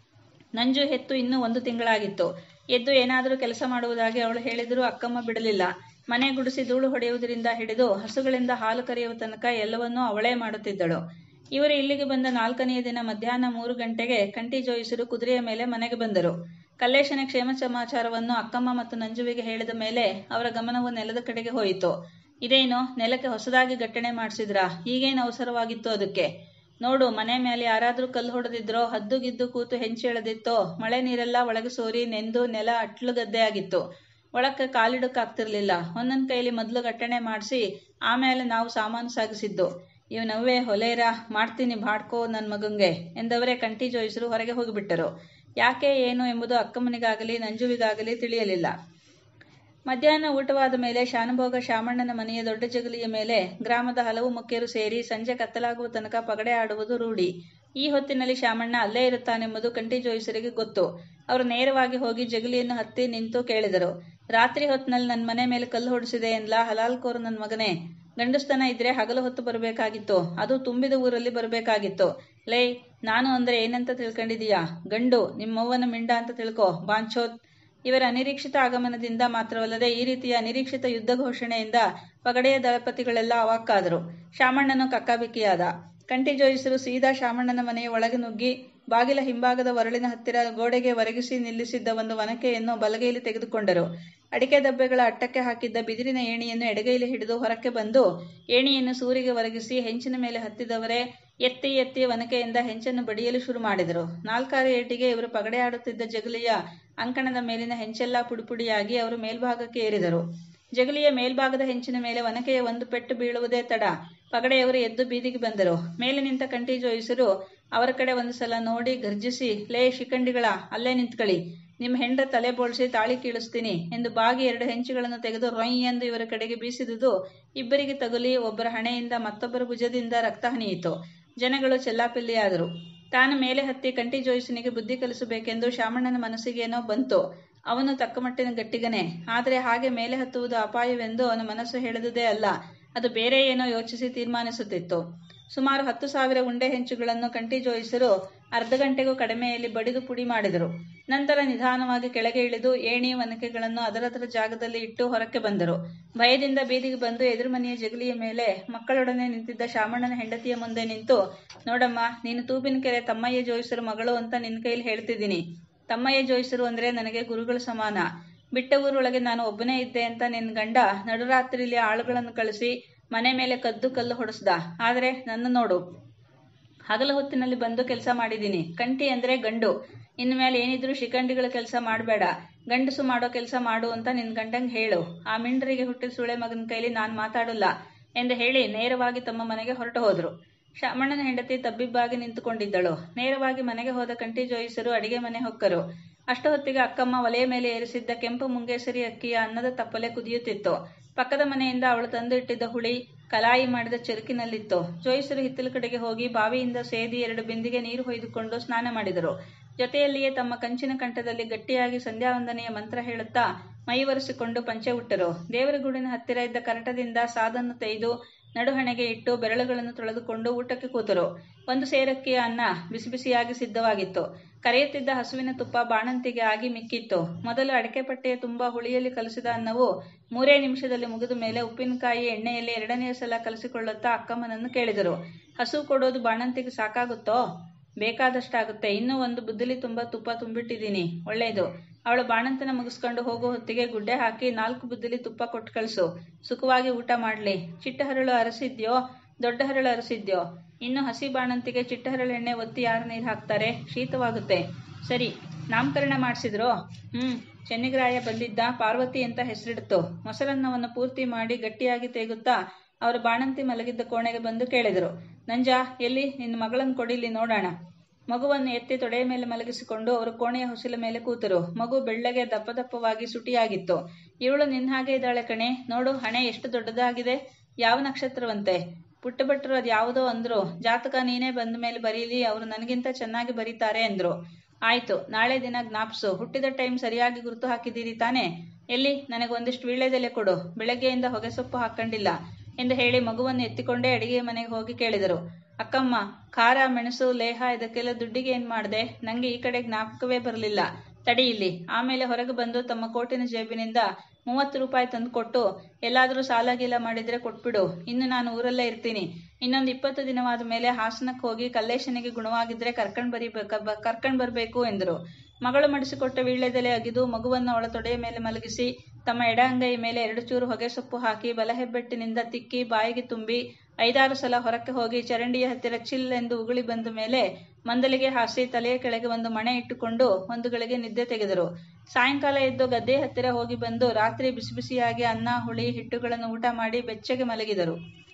ನಂಜು ಹೆತ್ತು ಇನ್ನೂ ಒಂದು ತಿಂಗಳಾಗಿತ್ತು ಎದ್ದು ಏನಾದರೂ ಕೆಲಸ ಮಾಡುವುದಾಗಿ ಅವಳು ಹೇಳಿದರೂ ಅಕ್ಕಮ್ಮ ಬಿಡಲಿಲ್ಲ ಮನೆ ಗುಡಿಸಿ ಧೂಳು ಹೊಡೆಯುವುದರಿಂದ ಹಿಡಿದು ಹಸುಗಳಿಂದ ಹಾಲು ಕರೆಯುವ ತನಕ ಎಲ್ಲವನ್ನೂ ಅವಳೇ ಮಾಡುತ್ತಿದ್ದಳು ಇವರು ಇಲ್ಲಿಗೆ ಬಂದ ನಾಲ್ಕನೆಯ ದಿನ ಮಧ್ಯಾಹ್ನ ಮೂರು ಗಂಟೆಗೆ ಕಂಟಿ ಜೋಯಿಸರು ಕುದುರೆಯ ಮೇಲೆ ಮನೆಗೆ ಬಂದರು ಕಲ್ಲೇಶನ ಕ್ಷೇಮ ಸಮಾಚಾರವನ್ನು ಅಕ್ಕಮ್ಮ ಮತ್ತು ನಂಜುವಿಗೆ ಹೇಳಿದ ಮೇಲೆ ಅವರ ಗಮನವು ನೆಲದ ಕಡೆಗೆ ಹೋಯಿತು ಇದೇನು ನೆಲಕ್ಕೆ ಹೊಸದಾಗಿ ಗಟ್ಟಣೆ ಮಾಡಿಸಿದ್ರಾ ಈಗೇನು ಅವಸರವಾಗಿತ್ತು ಅದಕ್ಕೆ ನೋಡು ಮನೆ ಮೇಲೆ ಯಾರಾದ್ರೂ ಕಲ್ಲು ಹೊಡೆದಿದ್ರೋ ಹದ್ದು ಗಿದ್ದು ಕೂತು ಹೆಂಚು ಎಳೆದಿತ್ತೋ ಮಳೆ ನೀರೆಲ್ಲ ಒಳಗೆ ಸೋರಿ ನೆಂದು ನೆಲ ಅಟ್ಲು ಗದ್ದೆ ಆಗಿತ್ತು ಒಳಕ್ಕೆ ಕಾಲಿಡಕ್ಕಾಗ್ತಿರ್ಲಿಲ್ಲ ಒಂದೊಂದ್ ಕೈಲಿ ಮೊದಲು ಗಟ್ಟಣೆ ಮಾಡಿಸಿ ಆಮೇಲೆ ನಾವು ಸಾಮಾನು ಸಾಗಿಸಿದ್ದು ಇವನವ್ವೇ ಹೊಲೇರ ಮಾಡ್ತೀನಿ ಬಾಡ್ಕೋ ನನ್ನ ಮಗಂಗೆ ಎಂದವರೇ ಕಂಟಿ ಜೋಯಿಸರು ಹೊರಗೆ ಹೋಗಿಬಿಟ್ಟರು ಯಾಕೆ ಏನು ಎಂಬುದು ಅಕ್ಕಮ್ಮನಿಗಾಗಲಿ ನಂಜುವಿಗಾಗಲಿ ತಿಳಿಯಲಿಲ್ಲ ಮಧ್ಯಾಹ್ನ ಊಟವಾದ ಮೇಲೆ ಶಾನುಭೋಗ ಶಾಮಣ್ಣನ ಮನೆಯ ದೊಡ್ಡ ಜಗಲಿಯ ಮೇಲೆ ಗ್ರಾಮದ ಹಲವು ಮುಖ್ಯರು ಸೇರಿ ಸಂಜೆ ಕತ್ತಲಾಗುವ ತನಕ ಪಗಡೆ ಆಡುವುದು ರೂಢಿ ಈ ಹೊತ್ತಿನಲ್ಲಿ ಶಾಮಣ್ಣ ಅಲ್ಲೇ ಇರುತ್ತಾನೆಂಬುದು ಕಂಟಿ ಜೋಯಿಸರಿಗೆ ಗೊತ್ತು ಅವರು ನೇರವಾಗಿ ಹೋಗಿ ಜಗಲಿಯನ್ನು ಹತ್ತಿ ನಿಂತು ಕೇಳಿದರು ರಾತ್ರಿ ಹೊತ್ತಿನಲ್ಲಿ ನನ್ನ ಮನೆ ಮೇಲೆ ಕಲ್ಲು ಹೊಡಿಸಿದೆ ಎನ್ಲಾ ಹಲಾಲ್ಕೋರು ನನ್ನ ಮಗನೇ ಗಂಡಸ್ತನ ಇದ್ರೆ ಹಗಲು ಹೊತ್ತು ಬರಬೇಕಾಗಿತ್ತು ಅದು ತುಂಬಿದ ಊರಲ್ಲಿ ಬರಬೇಕಾಗಿತ್ತು ಲೇ ನಾನು ಅಂದ್ರೆ ಏನಂತ ತಿಳ್ಕೊಂಡಿದೀಯಾ ಗಂಡು ನಿಮ್ಮವ್ವನ ಮಿಂಡ ಅಂತ ತಿಳ್ಕೊ ಬಾಂಚೋತ್ ಇವರ ಅನಿರೀಕ್ಷಿತ ಆಗಮನದಿಂದ ಮಾತ್ರವಲ್ಲದೆ ಈ ರೀತಿಯ ಅನಿರೀಕ್ಷಿತ ಯುದ್ಧ ಘೋಷಣೆಯಿಂದ ಪಗಡೆಯ ದಳಪತಿಗಳೆಲ್ಲ ಅವಾಕ್ಕಾದರು ಶಾಮಣ್ಣನು ಕಕ್ಕಾಬಿಕ್ಕಿಯಾದ ಕಂಟಿ ಜೋಯಿಸರು ಸೀದಾ ಶಾಮಣ್ಣನ ಮನೆಯ ಒಳಗೆ ನುಗ್ಗಿ ಬಾಗಿಲ ಹಿಂಭಾಗದ ಒರಳಿನ ಹತ್ತಿರ ಗೋಡೆಗೆ ಒರಗಿಸಿ ನಿಲ್ಲಿಸಿದ್ದ ಒಂದು ವನಕೆಯನ್ನು ಬಲಗೈಲಿ ತೆಗೆದುಕೊಂಡರು ಅಡಿಕೆ ದಬ್ಬೆಗಳ ಅಟ್ಟಕ್ಕೆ ಹಾಕಿದ್ದ ಬಿದಿರಿನ ಏಣಿಯನ್ನು ಎಡಗೈಲಿ ಹಿಡಿದು ಹೊರಕ್ಕೆ ಬಂದು ಏಣಿಯನ್ನು ಸೂರಿಗೆ ಒರಗಿಸಿ ಹೆಂಚಿನ ಮೇಲೆ ಹತ್ತಿದವರೇ ಎತ್ತಿ ಎತ್ತಿ ವನಕೆಯಿಂದ ಹೆಂಚನ್ನು ಬಡಿಯಲು ಶುರು ಮಾಡಿದರು ನಾಲ್ಕಾರು ಏಟಿಗೆ ಇವರು ಪಗಡೆ ಆಡುತ್ತಿದ್ದ ಜಗಲಿಯ ಅಂಕಣದ ಮೇಲಿನ ಹೆಂಚೆಲ್ಲ ಪುಡಿಪುಡಿಯಾಗಿ ಅವರು ಮೇಲ್ಭಾಗಕ್ಕೆ ಏರಿದರು ಜಗಲಿಯ ಮೇಲ್ಭಾಗದ ಹೆಂಚಿನ ಮೇಲೆ ವನಕೆಯ ಒಂದು ಪೆಟ್ಟು ಬೀಳುವುದೇ ತಡ ಪಗಡೆಯವರು ಎದ್ದು ಬೀದಿಗೆ ಬಂದರು ಮೇಲೆ ನಿಂತ ಕಂಟಿ ಜೋಯಿಸರು ಅವರ ಕಡೆ ಒಂದು ಸಲ ನೋಡಿ ಗರ್ಜಿಸಿ ಲೇ ಶಿಖಂಡಿಗಳ ಅಲ್ಲೇ ನಿಂತ್ಕೊಳ್ಳಿ ನಿಮ್ಮ ಹೆಂಡ್ರ ತಲೆ ಬೋಳ್ಸಿ ತಾಳಿ ಕೀಳಿಸ್ತೀನಿ ಎಂದು ಬಾಗಿ ಎರಡು ಹೆಂಚುಗಳನ್ನು ತೆಗೆದು ರೊಯ್ ಎಂದು ಇವರ ಕಡೆಗೆ ಬೀಸಿದುದು ಇಬ್ಬರಿಗೆ ತಗುಲಿ ಒಬ್ಬರ ಹಣೆಯಿಂದ ಮತ್ತೊಬ್ಬರ ಭುಜದಿಂದ ರಕ್ತ ಹನಿಯಿತು ಜನಗಳು ಚೆಲ್ಲಾಪಿಲ್ಲಿಯಾದರು ತಾನು ಮೇಲೆ ಹತ್ತಿ ಕಂಟಿ ಜೋಯಿಸನಿಗೆ ಬುದ್ಧಿ ಕಲಿಸಬೇಕೆಂದು ಶಾಮಣ್ಣನ ಮನಸ್ಸಿಗೇನೋ ಬಂತು ಅವನು ತಕ್ಕಮಟ್ಟಿನ ಗಟ್ಟಿಗನೇ ಆದರೆ ಹಾಗೆ ಮೇಲೆ ಹತ್ತುವುದು ಅಪಾಯವೆಂದು ಅವನ ಮನಸ್ಸು ಹೇಳಿದುದೇ ಅಲ್ಲ ಅದು ಬೇರೆ ಏನೋ ಯೋಚಿಸಿ ತೀರ್ಮಾನಿಸುತ್ತಿತ್ತು ಸುಮಾರು ಹತ್ತು ಸಾವಿರ ಉಂಡೆ ಹೆಂಚುಗಳನ್ನು ಕಂಟಿ ಜೋಯಿಸರು ಅರ್ಧ ಗಂಟೆಗೂ ಕಡಿಮೆಯಲ್ಲಿ ಬಡಿದು ಪುಡಿ ಮಾಡಿದರು ನಂತರ ನಿಧಾನವಾಗಿ ಕೆಳಗೆ ಇಳಿದು ಏಣಿ ವನಕೆಗಳನ್ನು ಅದರದರ ಜಾಗದಲ್ಲಿ ಇಟ್ಟು ಹೊರಕ್ಕೆ ಬಂದರು ಭಯದಿಂದ ಬೀದಿಗೆ ಬಂದು ಎದುರು ಮನೆಯ ಜಗಲಿಯ ಮೇಲೆ ಮಕ್ಕಳೊಡನೆ ನಿಂತಿದ್ದ ಶಾಮಣ್ಣನ ಹೆಂಡತಿಯ ಮುಂದೆ ನಿಂತು ನೋಡಮ್ಮ ನೀನು ತೂಬಿನ ಕೆರೆ ತಮ್ಮಯ್ಯ ಜೋಯಿಸರು ಮಗಳು ಅಂತ ನಿನ್ನ ಕೈಲಿ ಹೇಳ್ತಿದ್ದೀನಿ ತಮ್ಮಯ್ಯ ಜೋಯಿಸರು ಅಂದ್ರೆ ನನಗೆ ಗುರುಗಳ ಸಮಾನ ಬಿಟ್ಟ ಊರೊಳಗೆ ನಾನು ಒಬ್ಬನೇ ಇದ್ದೆ ಅಂತ ನಿನ್ನ ಗಂಡ ನಡುರಾತ್ರಿಲಿ ಆಳುಗಳನ್ನು ಕಳಿಸಿ ಮನೆ ಮೇಲೆ ಕದ್ದು ಕಲ್ಲು ಹೊಡೆಸ್ದ ಆದರೆ ನನ್ನ ನೋಡು ಹಗಲು ಹೊತ್ತಿನಲ್ಲಿ ಬಂದು ಕೆಲಸ ಮಾಡಿದ್ದೀನಿ ಕಂಟಿ ಅಂದ್ರೆ ಗಂಡು ಇನ್ಮೇಲೆ ಏನಿದ್ರು ಶಿಖಂಡಿಗಳ ಕೆಲಸ ಮಾಡಬೇಡ ಗಂಡಸು ಮಾಡೋ ಕೆಲಸ ಮಾಡು ಅಂತ ನಿನ್ ಗಂಡಂಗ್ ಹೇಳು ಆ ಮಿಂಡ್ರಿಗೆ ಹುಟ್ಟಿದ ಸುಳೆ ಮಗನ ಕೈಲಿ ನಾನ್ ಮಾತಾಡಲ್ಲ ಎಂದು ಹೇಳಿ ನೇರವಾಗಿ ತಮ್ಮ ಮನೆಗೆ ಹೊರಟು ಹೋದ್ರು ಶಾಮಣ್ಣನ ಹೆಂಡತಿ ತಬ್ಬಿಬ್ಬಾಗಿ ನಿಂತುಕೊಂಡಿದ್ದಳು ನೇರವಾಗಿ ಮನೆಗೆ ಹೋದ ಕಂಟಿ ಜೋಯಿಸರು ಅಡಿಗೆ ಮನೆ ಹೊಕ್ಕರು ಅಷ್ಟು ಹೊತ್ತಿಗೆ ಅಕ್ಕಮ್ಮ ಒಲೆಯ ಮೇಲೆ ಏರಿಸಿದ್ದ ಕೆಂಪು ಮುಂಗೇಸರಿ ಅಕ್ಕಿಯ ಅನ್ನದ ತಪ್ಪಲೆ ಕುದಿಯುತ್ತಿತ್ತು ಪಕ್ಕದ ಮನೆಯಿಂದ ಅವಳು ತಂದು ಇಟ್ಟಿದ್ದ ಹುಳಿ ಕಲಾಯಿ ಮಾಡಿದ ಚೆರುಕಿನಲ್ಲಿತ್ತು ಜೋಯಿಸರು ಹಿತ್ತಲ ಕಡೆಗೆ ಹೋಗಿ ಬಾವಿಯಿಂದ ಸೇದಿ ಎರಡು ಬಿಂದಿಗೆ ನೀರು ಹೊಯ್ದುಕೊಂಡು ಸ್ನಾನ ಮಾಡಿದರು ಜೊತೆಯಲ್ಲಿಯೇ ತಮ್ಮ ಕಂಚಿನ ಕಂಠದಲ್ಲಿ ಗಟ್ಟಿಯಾಗಿ ಸಂಧ್ಯಾವಂದನೆಯ ಮಂತ್ರ ಹೇಳುತ್ತಾ ಮೈ ಒರೆಸಿಕೊಂಡು ಪಂಚೆ ಉಟ್ಟರು ದೇವರ ಗುಡಿನ ಹತ್ತಿರ ಇದ್ದ ಕರಟದಿಂದ ಸಾದನ್ನು ತೆಗೆದು ನಡುಹಣೆಗೆ ಇಟ್ಟು ಬೆರಳುಗಳನ್ನು ತೊಳೆದುಕೊಂಡು ಊಟಕ್ಕೆ ಕೂತರು ಒಂದು ಸೇರಕ್ಕಿಯ ಅನ್ನ ಬಿಸಿ ಬಿಸಿಯಾಗಿ ಸಿದ್ಧವಾಗಿತ್ತು ಕರೆಯುತ್ತಿದ್ದ ಹಸುವಿನ ತುಪ್ಪ ಬಾಣಂತಿಗೆ ಆಗಿ ಮಿಕ್ಕಿತ್ತು ಮೊದಲು ಅಡಿಕೆ ಪಟ್ಟೆಯ ತುಂಬಾ ಹುಳಿಯಲ್ಲಿ ಕಲಸಿದ ಅನ್ನವು ಮೂರೇ ನಿಮಿಷದಲ್ಲಿ ಮುಗಿದ ಮೇಲೆ ಉಪ್ಪಿನಕಾಯಿ ಎಣ್ಣೆಯಲ್ಲಿ ಎರಡನೆಯ ಸಲ ಕಲಸಿಕೊಳ್ಳುತ್ತಾ ಅಕ್ಕಮ್ಮನನ್ನು ಕೇಳಿದರು ಹಸು ಕೊಡೋದು ಬಾಣಂತಿಗೆ ಸಾಕಾಗುತ್ತೋ ಬೇಕಾದಷ್ಟಾಗುತ್ತೆ ಇನ್ನೂ ಒಂದು ಬುದ್ದಲಿ ತುಂಬಾ ತುಪ್ಪ ತುಂಬಿಟ್ಟಿದ್ದೀನಿ ಒಳ್ಳೆಯದು ಅವಳು ಬಾಣಂತನ ಮುಗಿಸ್ಕೊಂಡು ಹೋಗೋ ಹೊತ್ತಿಗೆ ಗುಡ್ಡೆ ಹಾಕಿ ನಾಲ್ಕು ಬುದ್ದಲಿ ತುಪ್ಪ ಕೊಟ್ಟು ಕಳಿಸು ಸುಖವಾಗಿ ಊಟ ಮಾಡ್ಲಿ ಚಿಟ್ಟ ಹರಳು ಅರಸಿದ್ಯೋ ದೊಡ್ಡ ಹರಳು ಅರಸಿದ್ಯೋ ಇನ್ನು ಹಸಿ ಬಾಣಂತಿಗೆ ಚಿಟ್ಟ ಹರಳು ಎಣ್ಣೆ ಒತ್ತಿ ಯಾರು ನೀರು ಹಾಕ್ತಾರೆ ಶೀತವಾಗುತ್ತೆ ಸರಿ ನಾಮಕರಣ ಮಾಡಿಸಿದ್ರೋ ಹ್ಮ್ ಚೆನ್ನಿಗರಾಯ ಬಂದಿದ್ದ ಪಾರ್ವತಿ ಅಂತ ಹೆಸರಿಡ್ತು ಮೊಸರನ್ನವನ್ನು ಪೂರ್ತಿ ಮಾಡಿ ಗಟ್ಟಿಯಾಗಿ ತೇಗುತ್ತಾ ಅವರು ಬಾಣಂತಿ ಮಲಗಿದ್ದ ಕೋಣೆಗೆ ಬಂದು ಕೇಳಿದರು ನಂಜ ಎಲ್ಲಿ ನಿನ್ನ ಮಗಳನ್ನು ಕೊಡಿಲಿ ನೋಡೋಣ ಮಗುವನ್ನು ಎತ್ತಿ ತೊಡೆಯ ಮೇಲೆ ಮಲಗಿಸಿಕೊಂಡು ಅವರು ಕೋಣೆಯ ಹೊಸಿಲ ಮೇಲೆ ಕೂತರು ಮಗು ಬೆಳ್ಳಗೆ ದಪ್ಪ ದಪ್ಪವಾಗಿ ಸುಟಿಯಾಗಿತ್ತು ಇವಳು ನಿನ್ನ ಹಾಗೆ ಇದ್ದಾಳೆ ಕಣೆ ನೋಡು ಹಣೆ ಎಷ್ಟು ದೊಡ್ಡದಾಗಿದೆ ಯಾವ ನಕ್ಷತ್ರವಂತೆ ಪುಟ್ಟ ಭಟ್ರು ಅದು ಯಾವುದೋ ಅಂದ್ರು ಜಾತಕ ನೀನೇ ಬಂದ ಮೇಲೆ ಬರೀಲಿ ಅವರು ನನಗಿಂತ ಚೆನ್ನಾಗಿ ಬರೀತಾರೆ ಎಂದ್ರು ಆಯ್ತು ನಾಳೆ ದಿನ ಜ್ಞಾಪ್ಸು ಹುಟ್ಟಿದ ಟೈಮ್ ಸರಿಯಾಗಿ ಗುರುತು ಹಾಕಿದ್ದೀರಿ ತಾನೇ ಎಲ್ಲಿ ನನಗೆ ಒಂದಿಷ್ಟು ವೀಳ್ಯದೆಲೆ ಕೊಡು ಬೆಳಗ್ಗೆಯಿಂದ ಹೊಗೆ ಸೊಪ್ಪು ಹಾಕೊಂಡಿಲ್ಲ ಎಂದು ಹೇಳಿ ಮಗುವನ್ನು ಎತ್ತಿಕೊಂಡೇ ಅಡಿಗೆ ಮನೆಗೆ ಹೋಗಿ ಕೇಳಿದರು ಅಕ್ಕಮ್ಮ ಖಾರ ಮೆಣಸು ಲೇಹ ಇದಕ್ಕೆಲ್ಲ ದುಡ್ಡಿಗೆ ಏನ್ ಮಾಡ್ದೆ ನಂಗೆ ಈ ಕಡೆ ಜ್ಞಾಪಕವೇ ಬರಲಿಲ್ಲ ತಡಿ ಇಲ್ಲಿ ಆಮೇಲೆ ಹೊರಗೆ ಬಂದು ತಮ್ಮ ಕೋಟಿನ ಜೇಬಿನಿಂದ ಮೂವತ್ತು ರೂಪಾಯಿ ತಂದು ಕೊಟ್ಟು ಎಲ್ಲಾದರೂ ಸಾಲ ಗೀಲ ಮಾಡಿದ್ರೆ ಕೊಟ್ಬಿಡು ಇನ್ನು ನಾನು ಊರಲ್ಲೇ ಇರ್ತೀನಿ ಇನ್ನೊಂದು ಇಪ್ಪತ್ತು ದಿನವಾದ ಮೇಲೆ ಹಾಸನಕ್ಕೆ ಹೋಗಿ ಕಲ್ಲೇಶನಿಗೆ ಗುಣವಾಗಿದ್ರೆ ಕರ್ಕೊಂಡ್ ಬರೀಬೇಕ ಕರ್ಕೊಂಡ್ ಬರ್ಬೇಕು ಎಂದರು ಮಗಳು ಮಡಿಸಿಕೊಟ್ಟ ವೀಳ್ಯದೆಲೆ ಅಗಿದು ಮಗುವನ್ನು ಅವಳ ತೊಡೆಯ ಮೇಲೆ ಮಲಗಿಸಿ ತಮ್ಮ ಎಡ ಅಂಗೈ ಮೇಲೆ ಎರಡು ಚೂರು ಹೊಗೆ ಸೊಪ್ಪು ಹಾಕಿ ಬಲಹೆಬ್ಬೆಟ್ಟಿನಿಂದ ತಿಕ್ಕಿ ಬಾಯಿಗೆ ತುಂಬಿ ಐದಾರು ಸಲ ಹೊರಕ್ಕೆ ಹೋಗಿ ಚರಂಡಿಯ ಹತ್ತಿರ ಚಿಲ್ ಎಂದು ಉಗುಳಿ ಬಂದ ಮೇಲೆ ಮಂದಲಿಗೆ ಹಾಸಿ ತಲೆಯ ಕೆಳಗೆ ಒಂದು ಮಣೆ ಇಟ್ಟುಕೊಂಡು ಒಂದು ಗಳಿಗೆ ನಿದ್ದೆ ತೆಗೆದರು ಸಾಯಂಕಾಲ ಎದ್ದು ಗದ್ದೆ ಹತ್ತಿರ ಹೋಗಿ ಬಂದು ರಾತ್ರಿ ಬಿಸಿ ಬಿಸಿಯಾಗಿ ಅನ್ನ ಹುಳಿ ಹಿಟ್ಟುಗಳನ್ನು ಊಟ ಮಾಡಿ ಬೆಚ್ಚಗೆ ಮಲಗಿದರು